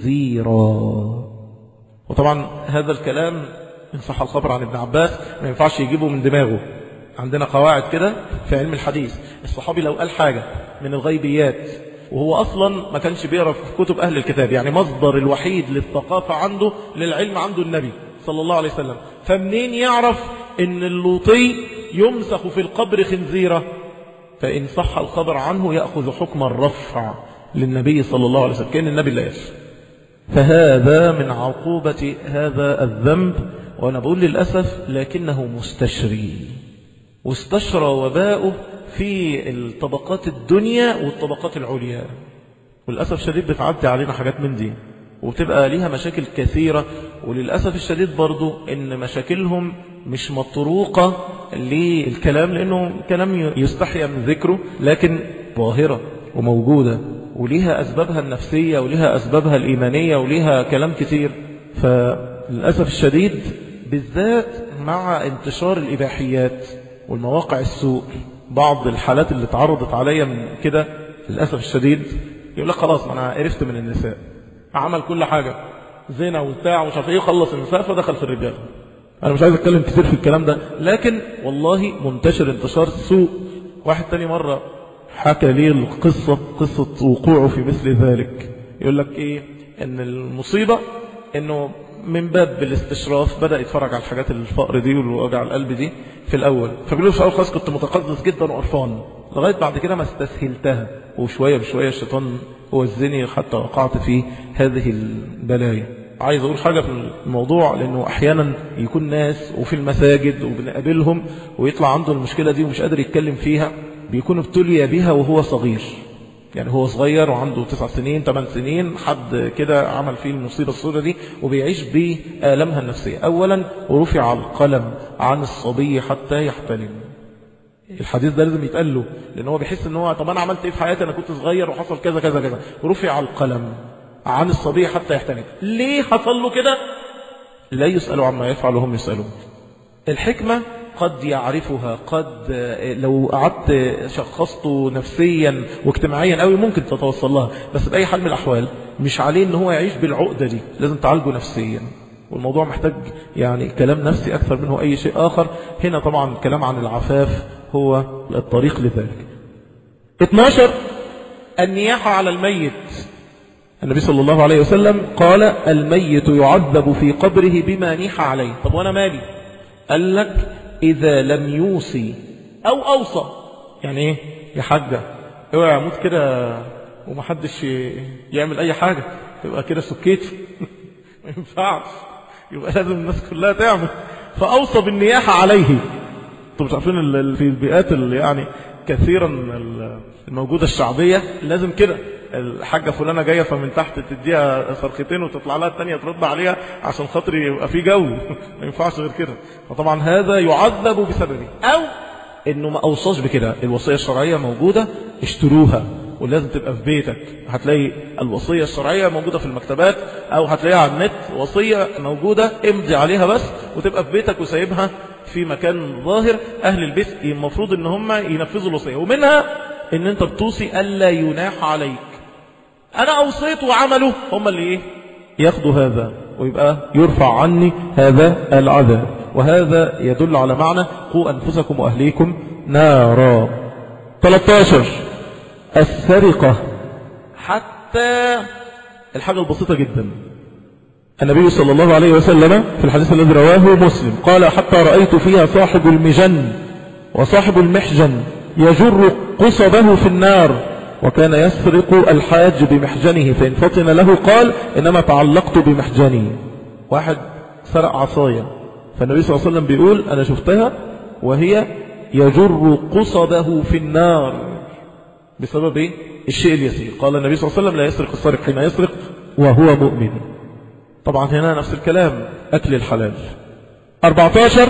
خنزيرا وطبعا هذا الكلام إن صح الخبر عن ابن عباس ما ينفعش يجيبه من دماغه عندنا قواعد كده في علم الحديث الصحابي لو قال حاجة من الغيبيات وهو أصلا ما كانش بيقرأ في كتب أهل الكتاب يعني مصدر الوحيد للثقافة عنده للعلم عنده النبي صلى الله عليه وسلم فمنين يعرف ان اللوطي يمسخ في القبر خنزيرة فإن صح الخبر عنه يأخذ حكم الرفع للنبي صلى الله عليه وسلم كأن النبي لا يشفى فهذا من عقوبة هذا الذنب وأنا بقول للأسف لكنه مستشري واستشرى وباؤه في الطبقات الدنيا والطبقات العليا والأسف شديد بتعدي علينا حاجات من دي وبتبقى ليها مشاكل كثيرة وللأسف الشديد برضو ان مشاكلهم مش مطروقة للكلام لأنه كلام يستحيا من ذكره لكن ظاهرة وموجودة وليها أسبابها النفسية وليها أسبابها الإيمانية وليها كلام كثير فللأسف الشديد بالذات مع انتشار الإباحيات والمواقع السوء بعض الحالات اللي تعرضت عليا من كده للأسف الشديد يقول لك خلاص ما أنا عرفت من النساء عمل كل حاجة زنا وبتاع ومش عارف ايه خلص النساء فدخل في الرجال انا مش عايز اتكلم كتير في الكلام ده لكن والله منتشر انتشار سوء واحد تاني مرة حكى لي القصة قصة وقوعه في مثل ذلك يقول لك ايه ان المصيبة انه من باب الاستشراف بدأ يتفرج على الحاجات الفقر دي والوجع القلب دي في الأول فبيقول له في الأول خلاص كنت متقزز جدا وقرفان لغاية بعد كده ما استسهلتها وشوية بشوية الشيطان وزني حتى وقعت في هذه البلايا عايز أقول حاجة في الموضوع لأنه أحيانا يكون ناس وفي المساجد وبنقابلهم ويطلع عنده المشكلة دي ومش قادر يتكلم فيها بيكون ابتلي بها وهو صغير يعني هو صغير وعنده تسع سنين ثمان سنين حد كده عمل فيه المصيبة السوداء دي وبيعيش بآلامها النفسية أولا ورفع القلم عن الصبي حتى يحتلم الحديث ده لازم يتقال له لأن هو بيحس ان هو طب أنا عملت إيه في حياتي أنا كنت صغير وحصل كذا كذا كذا رفع القلم عن الصبي حتى يحتلم ليه حصل له كده لا يسألوا عما يفعل وهم يسألون الحكمة قد يعرفها قد لو قعدت شخصته نفسيا واجتماعيا قوي ممكن تتوصل لها بس بأي حال من الأحوال مش عليه ان هو يعيش بالعقدة دي لازم تعالجه نفسيا والموضوع محتاج يعني كلام نفسي أكثر منه أي شيء آخر هنا طبعا الكلام عن العفاف هو الطريق لذلك 12 النياحة على الميت النبي صلى الله عليه وسلم قال الميت يعذب في قبره بما نيح عليه طب وانا مالي قال لك إذا لم يوصي أو أوصى يعني إيه يا حاجة اوعى اموت كده ومحدش يعمل أي حاجة يبقى كده سكيت ما ينفعش يبقى لازم الناس كلها تعمل فأوصى بالنياحة عليه انتوا مش عارفين في البيئات اللي يعني كثيرا الموجودة الشعبية لازم كده الحاجة فلانة جاية فمن تحت تديها صرختين وتطلع لها الثانية ترد عليها عشان خاطر يبقى في جو ما ينفعش غير كده فطبعا هذا يعذب بسببه أو انه ما اوصاش بكده الوصية الشرعية موجودة اشتروها ولازم تبقى في بيتك هتلاقي الوصية الشرعية موجودة في المكتبات او هتلاقيها على النت وصية موجودة امضي عليها بس وتبقى في بيتك وسايبها في مكان ظاهر اهل البيت المفروض ان هم ينفذوا الوصية ومنها ان انت بتوصي الا يناح عليك انا اوصيت وعملوا هم اللي ايه ياخدوا هذا ويبقى يرفع عني هذا العذاب وهذا يدل على معنى قوا أنفسكم وأهليكم نارا 13 السرقة حتى الحاجة البسيطة جدا النبي صلى الله عليه وسلم في الحديث الذي رواه مسلم قال حتى رأيت فيها صاحب المجن وصاحب المحجن يجر قصبه في النار وكان يسرق الحاج بمحجنه فإن فطن له قال إنما تعلقت بمحجني واحد سرق عصايا فالنبي صلى الله عليه وسلم بيقول أنا شفتها وهي يجر قصبه في النار بسبب إيه؟ الشيء اليسير قال النبي صلى الله عليه وسلم لا يسرق السارق حين يسرق وهو مؤمن طبعا هنا نفس الكلام أكل الحلال 14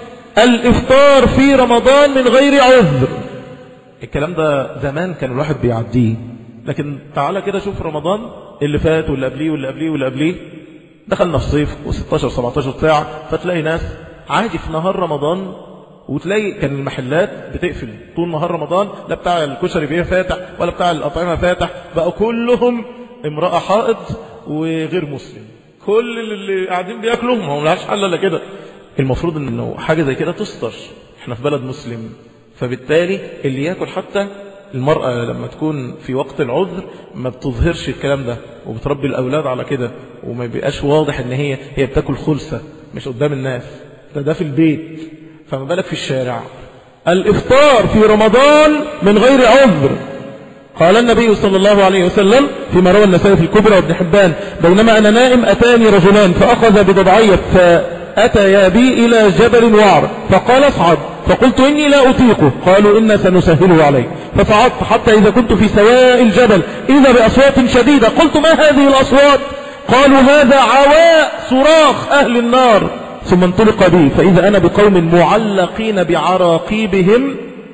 الإفطار في رمضان من غير عذر الكلام ده زمان كان الواحد بيعديه لكن تعالى كده شوف رمضان اللي فات واللي قبليه واللي قبليه واللي قبليه دخلنا في صيف و16 17 ساعة فتلاقي ناس عادي في نهار رمضان وتلاقي كان المحلات بتقفل طول نهار رمضان لا بتاع الكشري بيه فاتح ولا بتاع الأطعمة فاتح بقوا كلهم امرأة حائض وغير مسلم كل اللي قاعدين بياكلوا ما هم لهاش حل الا كده المفروض انه حاجة زي كده تستر احنا في بلد مسلم فبالتالي اللي ياكل حتى المرأة لما تكون في وقت العذر ما بتظهرش الكلام ده وبتربي الأولاد على كده وما بيبقاش واضح ان هي هي بتاكل خلصة مش قدام الناس ده ده في البيت فما بالك في الشارع الإفطار في رمضان من غير عذر قال النبي صلى الله عليه وسلم فيما روى النسائي في الكبرى وابن حبان بينما أنا نائم أتاني رجلان فأخذ بضبعية فأتيا بي إلى جبل وعر فقال اصعد فقلت إني لا أطيقه قالوا إنا سنسهله عليك فصعدت حتى إذا كنت في سواء الجبل إذا بأصوات شديدة قلت ما هذه الأصوات قالوا هذا عواء صراخ أهل النار ثم انطلق بي فإذا أنا بقوم معلقين بعراقيبهم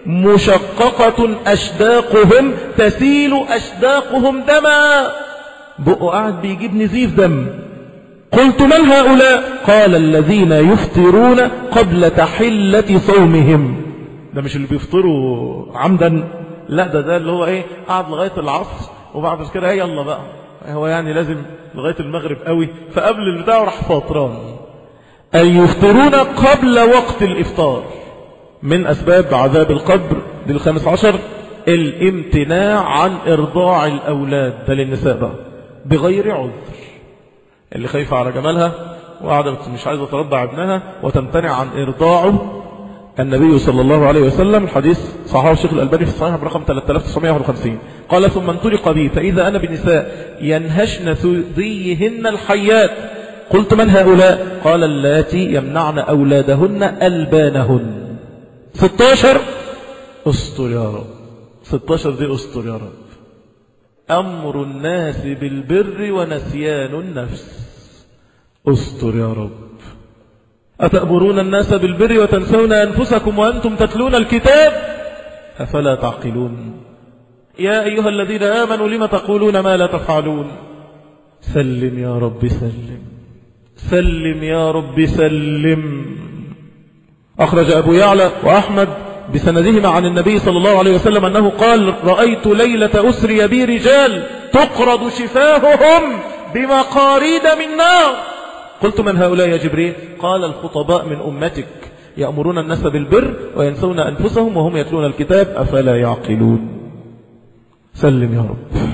مشققة أشداقهم تسيل أشداقهم دما بقوا قاعد بيجيب نزيف دم قلت من هؤلاء قال الذين يفطرون قبل تحلة صومهم ده مش اللي بيفطروا عمدا لا ده ده اللي هو ايه قعد لغاية العصر وبعد كده ايه يلا بقى هو يعني لازم لغاية المغرب قوي فقبل البتاع راح فاطران أن يفطرون قبل وقت الإفطار من أسباب عذاب القبر للخامس عشر الامتناع عن إرضاع الأولاد ده للنساء بقى بغير عذر اللي خايفة على جمالها وقاعدة مش عايزة ترضع ابنها وتمتنع عن إرضاعه النبي صلى الله عليه وسلم الحديث صححه الشيخ الألباني في الصحيح برقم 3951 قال ثم انطلق بي فإذا أنا بنساء ينهشن ثديهن الحيات قلت من هؤلاء قال اللاتي يمنعن أولادهن ألبانهن 16 استر يا رب 16 دي استر يا رب أمر الناس بالبر ونسيان النفس استر يا رب أتأمرون الناس بالبر وتنسون أنفسكم وأنتم تتلون الكتاب أفلا تعقلون يا أيها الذين آمنوا لم تقولون ما لا تفعلون سلم يا رب سلم سلم يا رب سلم أخرج أبو يعلى وأحمد بسندهما عن النبي صلى الله عليه وسلم أنه قال رأيت ليلة أسري بي رجال تقرض شفاههم بمقاريد من نار قلت من هؤلاء يا جبريل قال الخطباء من أمتك يأمرون الناس بالبر وينسون أنفسهم وهم يتلون الكتاب أفلا يعقلون سلم يا رب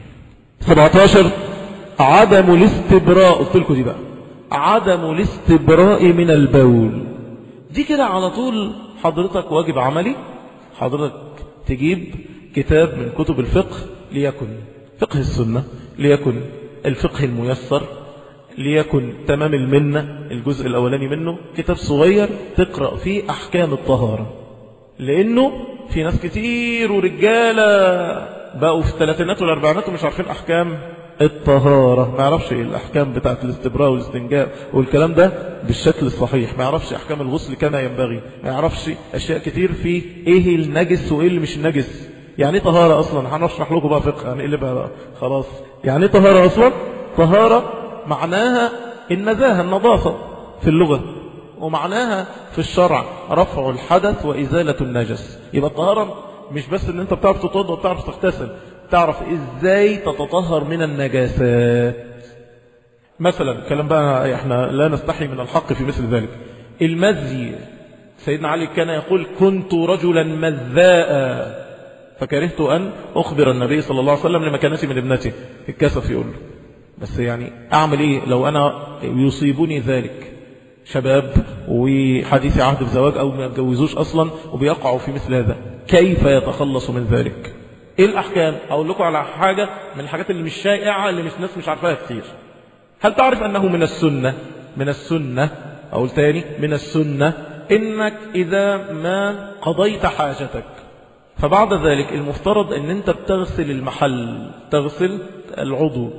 17 عدم الاستبراء قلت لكم دي بقى عدم الاستبراء من البول دي كده على طول حضرتك واجب عملي حضرتك تجيب كتاب من كتب الفقه ليكن فقه السنة ليكن الفقه الميسر ليكن تمام المنة الجزء الأولاني منه كتاب صغير تقرأ فيه أحكام الطهارة لأنه في ناس كتير ورجالة بقوا في الثلاثينات والأربعينات ومش عارفين أحكام الطهارة ما يعرفش الأحكام بتاعت الاستبراء والاستنجاء والكلام ده بالشكل الصحيح ما يعرفش أحكام الغسل كما ينبغي ما يعرفش أشياء كتير في إيه النجس وإيه اللي مش نجس يعني ايه طهارة أصلا هنشرح لكم بقى فقه يعني إيه اللي بقى خلاص يعني ايه طهارة أصلا طهارة معناها النزاهة النظافة في اللغة ومعناها في الشرع رفع الحدث وإزالة النجس يبقى الطهارة مش بس ان انت بتعرف تتوضا وبتعرف تغتسل تعرف ازاي تتطهر من النجاسات مثلا كلام بقى احنا لا نستحي من الحق في مثل ذلك المزي سيدنا علي كان يقول كنت رجلا مذاء فكرهت أن أخبر النبي صلى الله عليه وسلم لمكانتي من ابنتي الكسف يقول له بس يعني أعمل إيه لو أنا يصيبني ذلك شباب وحديث عهد بزواج أو ما يتجوزوش أصلا وبيقعوا في مثل هذا كيف يتخلص من ذلك إيه الأحكام أقول لكم على حاجة من الحاجات اللي مش شائعة اللي مش ناس مش عارفاها كتير هل تعرف أنه من السنة من السنة أقول تاني من السنة إنك إذا ما قضيت حاجتك فبعد ذلك المفترض أن أنت بتغسل المحل تغسل العضو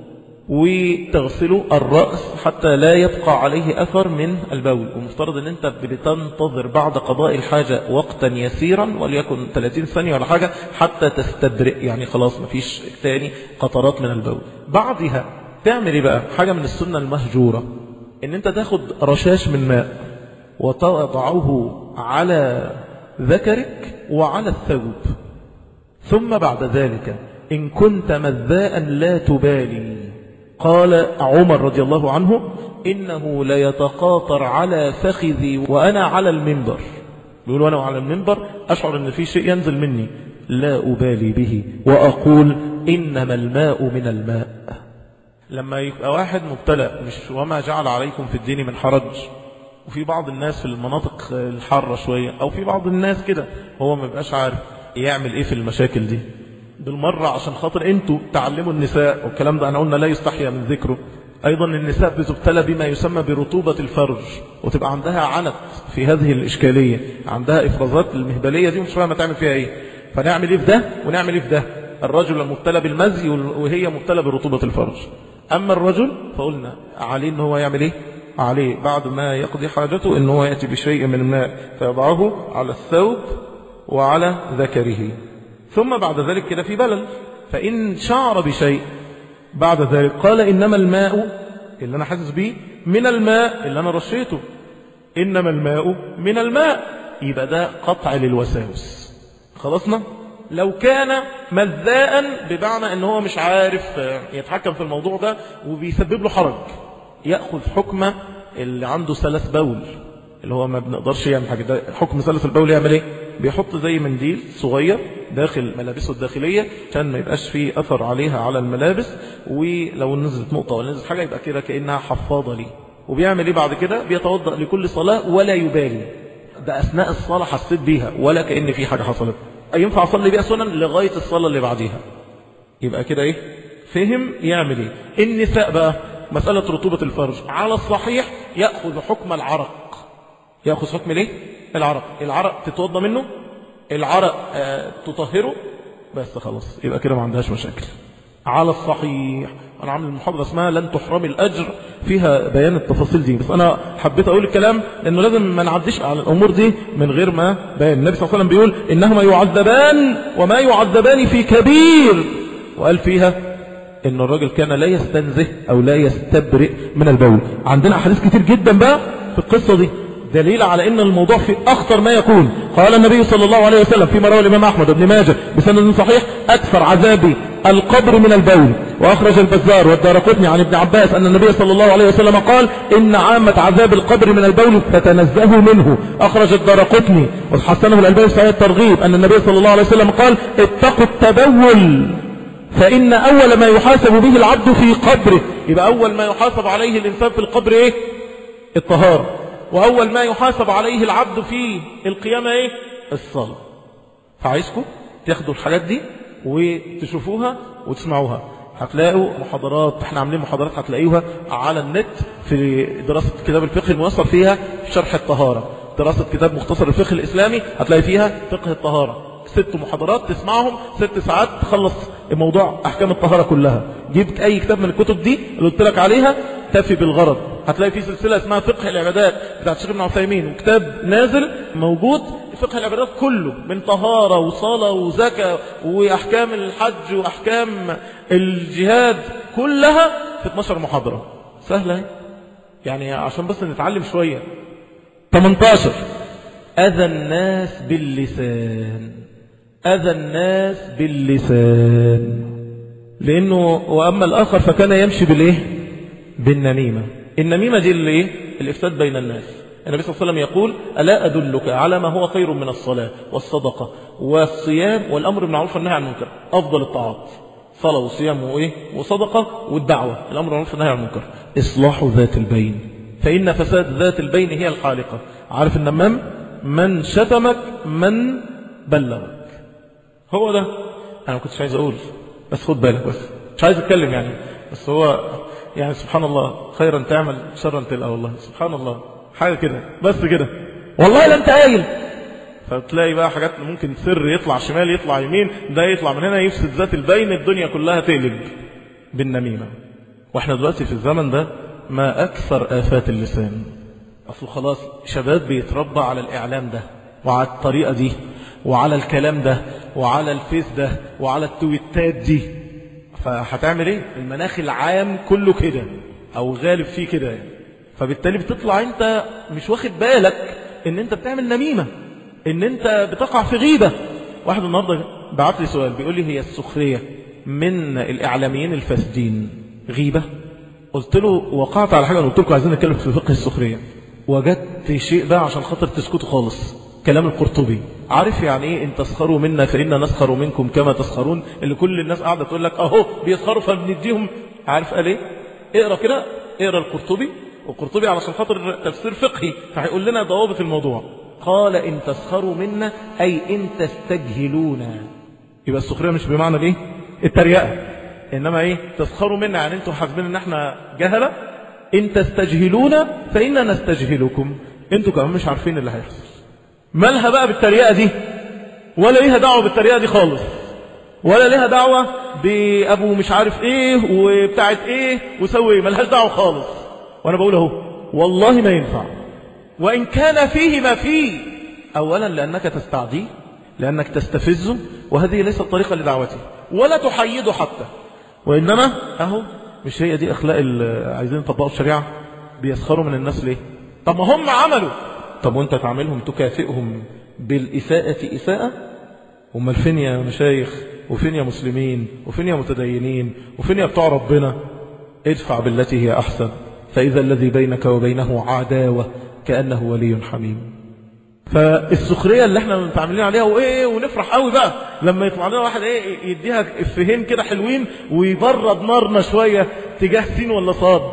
وتغسل الرأس حتى لا يبقى عليه أثر من البول ومفترض أن أنت بتنتظر بعد قضاء الحاجة وقتا يسيرا وليكن 30 ثانية ولا حاجة حتى تستبرئ يعني خلاص مفيش تاني قطرات من البول بعدها تعمل ايه بقى حاجة من السنة المهجورة ان انت تاخد رشاش من ماء وتضعه على ذكرك وعلى الثوب ثم بعد ذلك إن كنت مذاء لا تبالي قال عمر رضي الله عنه إنه ليتقاطر على فخذي وأنا على المنبر بيقول وأنا على المنبر أشعر أن في شيء ينزل مني لا أبالي به وأقول إنما الماء من الماء لما يبقى واحد مبتلى مش وما جعل عليكم في الدين من حرج وفي بعض الناس في المناطق الحارة شوية أو في بعض الناس كده هو ما بيبقاش عارف يعمل إيه في المشاكل دي بالمرة عشان خاطر انتوا تعلموا النساء والكلام ده أنا قلنا لا يستحيا من ذكره أيضا النساء بتبتلى بما يسمى برطوبة الفرج وتبقى عندها عنت في هذه الإشكالية عندها إفرازات المهبلية دي مش فاهمة تعمل فيها إيه فنعمل إيه في ده ونعمل إيه في ده الرجل مبتلى بالمزي وهي مبتلى برطوبة الفرج أما الرجل فقلنا عليه أنه هو يعمل إيه عليه بعد ما يقضي حاجته أنه هو يأتي بشيء من الماء فيضعه على الثوب وعلى ذكره ثم بعد ذلك كده في بلل فإن شعر بشيء بعد ذلك قال إنما الماء اللي أنا حاسس به من الماء اللي أنا رشيته إنما الماء من الماء يبقى ده قطع للوساوس خلصنا لو كان مذاء بمعنى ان هو مش عارف يتحكم في الموضوع ده وبيسبب له حرج يأخذ حكم اللي عنده سلس بول اللي هو ما بنقدرش يعمل حاجة ده حكم سلس البول يعمل ايه بيحط زي منديل صغير داخل ملابسه الداخلية عشان ما يبقاش فيه أثر عليها على الملابس ولو نزلت نقطة ولا نزلت حاجة يبقى كده كأنها حفاضة ليه وبيعمل ايه بعد كده بيتوضأ لكل صلاة ولا يبالي ده أثناء الصلاة حسيت بيها ولا كأن في حاجة حصلت ينفع أصلي بيها سنن لغاية الصلاة اللي بعديها يبقى كده ايه فهم يعمل ايه النساء بقى مسألة رطوبة الفرج على الصحيح يأخذ حكم العرق يأخذ حكم ليه العرق العرق تتوضى منه العرق آه تطهره بس خلاص يبقى كده ما عندهاش مشاكل على الصحيح أنا عامل المحاضرة اسمها لن تحرم الأجر فيها بيان التفاصيل دي بس أنا حبيت أقول الكلام لأنه لازم ما نعديش على الأمور دي من غير ما بيان النبي صلى الله عليه وسلم بيقول إنهما يعذبان وما يعذبان في كبير وقال فيها إن الراجل كان لا يستنزه أو لا يستبرئ من البول عندنا أحاديث كتير جدا بقى في القصة دي دليل على ان الموضوع في اخطر ما يكون قال النبي صلى الله عليه وسلم فيما روى الامام احمد بن ماجه بسند صحيح اكثر عذاب القبر من البول واخرج البزار والدارقطني عن ابن عباس ان النبي صلى الله عليه وسلم قال ان عامة عذاب القبر من البول فتنزهوا منه اخرج الدارقطني وحسنه الالباني في صحيح الترغيب ان النبي صلى الله عليه وسلم قال اتقوا التبول فإن أول ما يحاسب به العبد في قبره يبقى أول ما يحاسب عليه الإنسان في القبر إيه الطهارة وأول ما يحاسب عليه العبد في القيامة إيه الصلاة فعايزكم تاخدوا الحاجات دي وتشوفوها وتسمعوها هتلاقوا محاضرات احنا عاملين محاضرات هتلاقيوها على النت في دراسة كتاب الفقه الموصل فيها شرح الطهارة دراسة كتاب مختصر الفقه الإسلامي هتلاقي فيها فقه الطهارة ست محاضرات تسمعهم ست ساعات تخلص موضوع أحكام الطهارة كلها جبت أي كتاب من الكتب دي اللي قلت لك عليها تفي بالغرض هتلاقي في سلسلة اسمها فقه العبادات بتاعت الشيخ ابن عثيمين وكتاب نازل موجود فقه العبادات كله من طهارة وصلاة وزكاة وأحكام الحج وأحكام الجهاد كلها في 12 محاضرة سهلة يعني عشان بس نتعلم شوية 18 أذى الناس باللسان أذى الناس باللسان لأنه وأما الآخر فكان يمشي بالإيه بالنميمة النميمة دي اللي إيه الإفساد بين الناس النبي صلى الله عليه وسلم يقول ألا أدلك على ما هو خير من الصلاة والصدقة والصيام والأمر بالمعروف والنهي عن المنكر أفضل الطاعات صلاة وصيام وإيه وصدقة والدعوة الأمر بالمعروف والنهي عن المنكر إصلاح ذات البين فإن فساد ذات البين هي الحالقة عارف النمام من شتمك من بلغك هو ده أنا ما كنتش عايز أقول بس خد بالك بس مش عايز أتكلم يعني بس هو يعني سبحان الله خيرا تعمل شرا تلقى والله سبحان الله حاجة كده بس كده والله لا انت قايل فتلاقي بقى حاجات ممكن سر يطلع شمال يطلع يمين ده يطلع من هنا يفسد ذات البين الدنيا كلها تقلب بالنميمة واحنا دلوقتي في الزمن ده ما أكثر آفات اللسان أصل خلاص شباب بيتربى على الإعلام ده وعلى الطريقة دي وعلى الكلام ده وعلى الفيس ده وعلى التويتات دي فهتعمل ايه المناخ العام كله كده او غالب فيه كده يعني. فبالتالي بتطلع انت مش واخد بالك ان انت بتعمل نميمة ان انت بتقع في غيبة واحد النهاردة بعت لي سؤال بيقول لي هي السخرية من الاعلاميين الفاسدين غيبة قلت له وقعت على حاجة قلت لكم عايزين نتكلم في فقه السخرية وجدت شيء بقى عشان خاطر تسكتوا خالص كلام القرطبي عارف يعني ايه ان تسخروا منا فإنا نسخر منكم كما تسخرون اللي كل الناس قاعدة تقول لك اهو بيسخروا فبنديهم عارف قال ايه اقرا كده اقرا القرطبي والقرطبي علشان خاطر تفسير فقهي فهيقول لنا ضوابط الموضوع قال ان تسخروا منا اي ان تستجهلونا يبقى السخريه مش بمعنى الايه التريقه انما ايه تسخروا منا يعني انتم حاسبين ان احنا جهله ان تستجهلونا فإنا نستجهلكم انتوا كمان مش عارفين اللي هيحصل مالها بقى بالتريقة دي ولا ليها دعوة بالتريقة دي خالص ولا ليها دعوة بأبو مش عارف ايه وبتاعت ايه وسوي ايه ملهاش دعوة خالص وانا بقول اهو والله ما ينفع وإن كان فيه ما فيه أولا لأنك تستعديه لأنك تستفزه وهذه ليست طريقة لدعوته ولا تحيده حتى وإنما أهو مش هي دي أخلاق اللي عايزين يطبقوا الشريعة بيسخروا من الناس ليه طب ما هم عملوا طب وانت تعملهم تكافئهم بالإساءة إساءة هم فين يا مشايخ وفين يا مسلمين وفين يا متدينين وفين يا بتوع ربنا ادفع بالتي هي أحسن فإذا الذي بينك وبينه عداوة كأنه ولي حميم فالسخرية اللي احنا متعاملين عليها وايه ونفرح قوي بقى لما يطلع لنا واحد ايه يديها افهين كده حلوين ويبرد نارنا شوية تجاه سين ولا صاد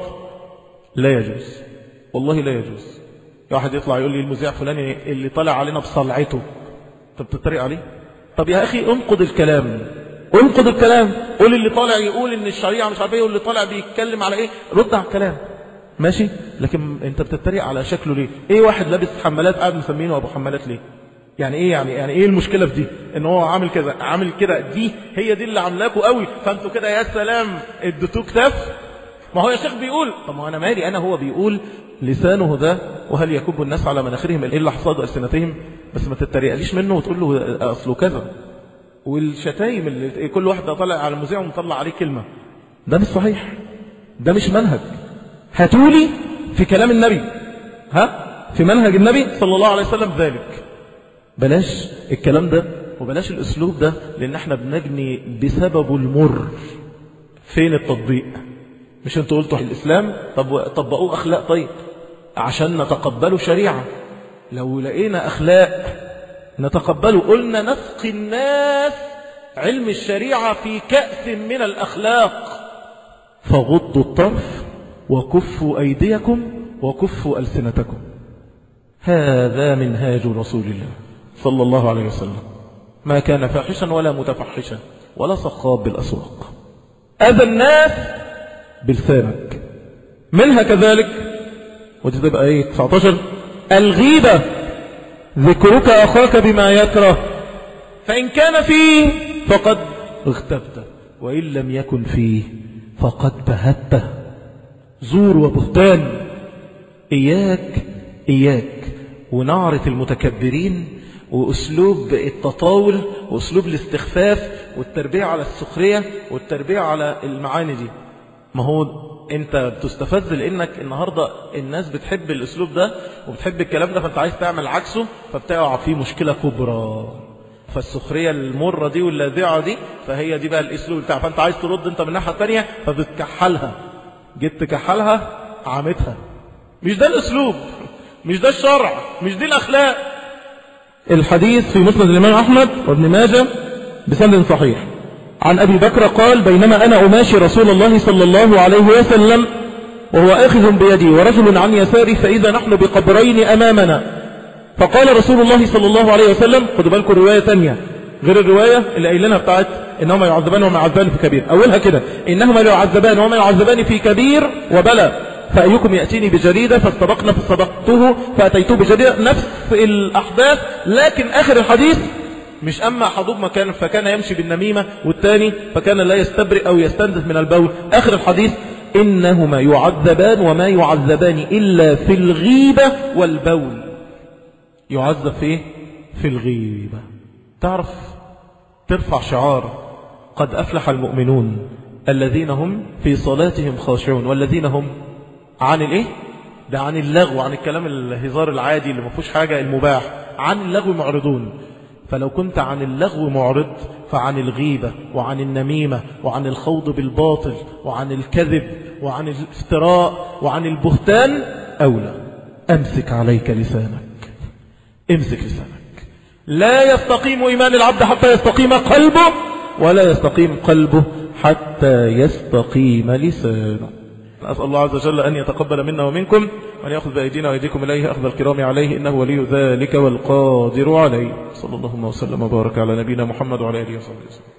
لا يجوز والله لا يجوز واحد يطلع يقول لي المذيع فلاني اللي طلع علينا بصلعته طب بتتريق عليه طب يا اخي انقض الكلام انقض الكلام قول اللي طالع يقول ان الشريعة مش عارف ايه واللي طالع بيتكلم على ايه رد على الكلام ماشي لكن انت بتتريق على شكله ليه ايه واحد لابس حمالات قاعد مسمينه ابو حمالات ليه يعني ايه يعني يعني ايه المشكله في دي ان هو عامل كذا عامل كده دي هي دي اللي عاملاكوا قوي فانتوا كده يا سلام اديتوه كتاف ما هو يا شيخ بيقول طب ما انا مالي انا هو بيقول لسانه ده وهل يكب الناس على مناخرهم الا حصاد السنتهم بس ما تتريقليش منه وتقول له اصله كذا والشتايم اللي كل واحد طالع على المذيع ومطلع عليه كلمه ده مش صحيح ده مش منهج هاتولي في كلام النبي ها في منهج النبي صلى الله عليه وسلم ذلك بلاش الكلام ده وبلاش الاسلوب ده لان احنا بنجني بسببه المر فين التطبيق مش انتوا قلتوا الاسلام طب طبقوه اخلاق طيب عشان نتقبلوا شريعه لو لقينا اخلاق نتقبله قلنا نسقي الناس علم الشريعه في كاس من الاخلاق فغضوا الطرف وكفوا أيديكم وكفوا ألسنتكم هذا منهاج رسول الله صلى الله عليه وسلم ما كان فاحشا ولا متفحشا ولا صخاب بالأسواق أذى الناس بلسانك منها كذلك ودي تبقى ايه 19 الغيبة ذكرك أخاك بما يكره فإن كان فيه فقد اغتبته وإن لم يكن فيه فقد بهته زور وبهتان إياك إياك ونعرة المتكبرين وأسلوب التطاول وأسلوب الاستخفاف والتربية على السخرية والتربية على المعاني دي ما هو انت بتستفز لانك النهاردة الناس بتحب الاسلوب ده وبتحب الكلام ده فانت عايز تعمل عكسه فبتقع فيه مشكلة كبرى فالسخرية المرة دي واللاذعة دي فهي دي بقى الاسلوب بتاع فانت عايز ترد انت من الناحية الثانية فبتكحلها جيت تكحلها عامتها مش ده الاسلوب مش ده الشرع مش دي الاخلاق الحديث في مسند الامام احمد وابن ماجه بسند صحيح عن أبي بكر قال بينما أنا أماشي رسول الله صلى الله عليه وسلم وهو آخذ بيدي ورجل عن يساري فإذا نحن بقبرين أمامنا فقال رسول الله صلى الله عليه وسلم خدوا بالكم رواية تانية غير الرواية اللي قايلينها بتاعت إنهما يعذبان وما يعذبان في كبير أولها كده إنهما لا يعذبان وما يعذبان في كبير وبلى فأيكم يأتيني بجريدة فاستبقنا فاستبقته فأتيته بجريدة نفس الأحداث لكن آخر الحديث مش أما أحدهما مكان فكان يمشي بالنميمة والثاني فكان لا يستبرئ أو يستنزف من البول آخر الحديث إنهما يعذبان وما يعذبان إلا في الغيبة والبول يعذب في إيه؟ في الغيبة تعرف ترفع شعار قد أفلح المؤمنون الذين هم في صلاتهم خاشعون والذين هم عن الإيه ده عن اللغو عن الكلام الهزار العادي اللي ما فيهوش حاجة المباح عن اللغو معرضون فلو كنت عن اللغو معرض فعن الغيبة وعن النميمة وعن الخوض بالباطل وعن الكذب وعن الافتراء وعن البهتان أولى أمسك عليك لسانك امسك لسانك لا يستقيم إيمان العبد حتى يستقيم قلبه ولا يستقيم قلبه حتى يستقيم لسانه أسأل الله عز وجل أن يتقبل منا ومنكم وأن يأخذ بأيدينا وأيديكم إليه أخذ الكرام عليه إنه ولي ذلك والقادر عليه صلى الله وسلم وبارك على نبينا محمد وعلى آله وصحبه وسلم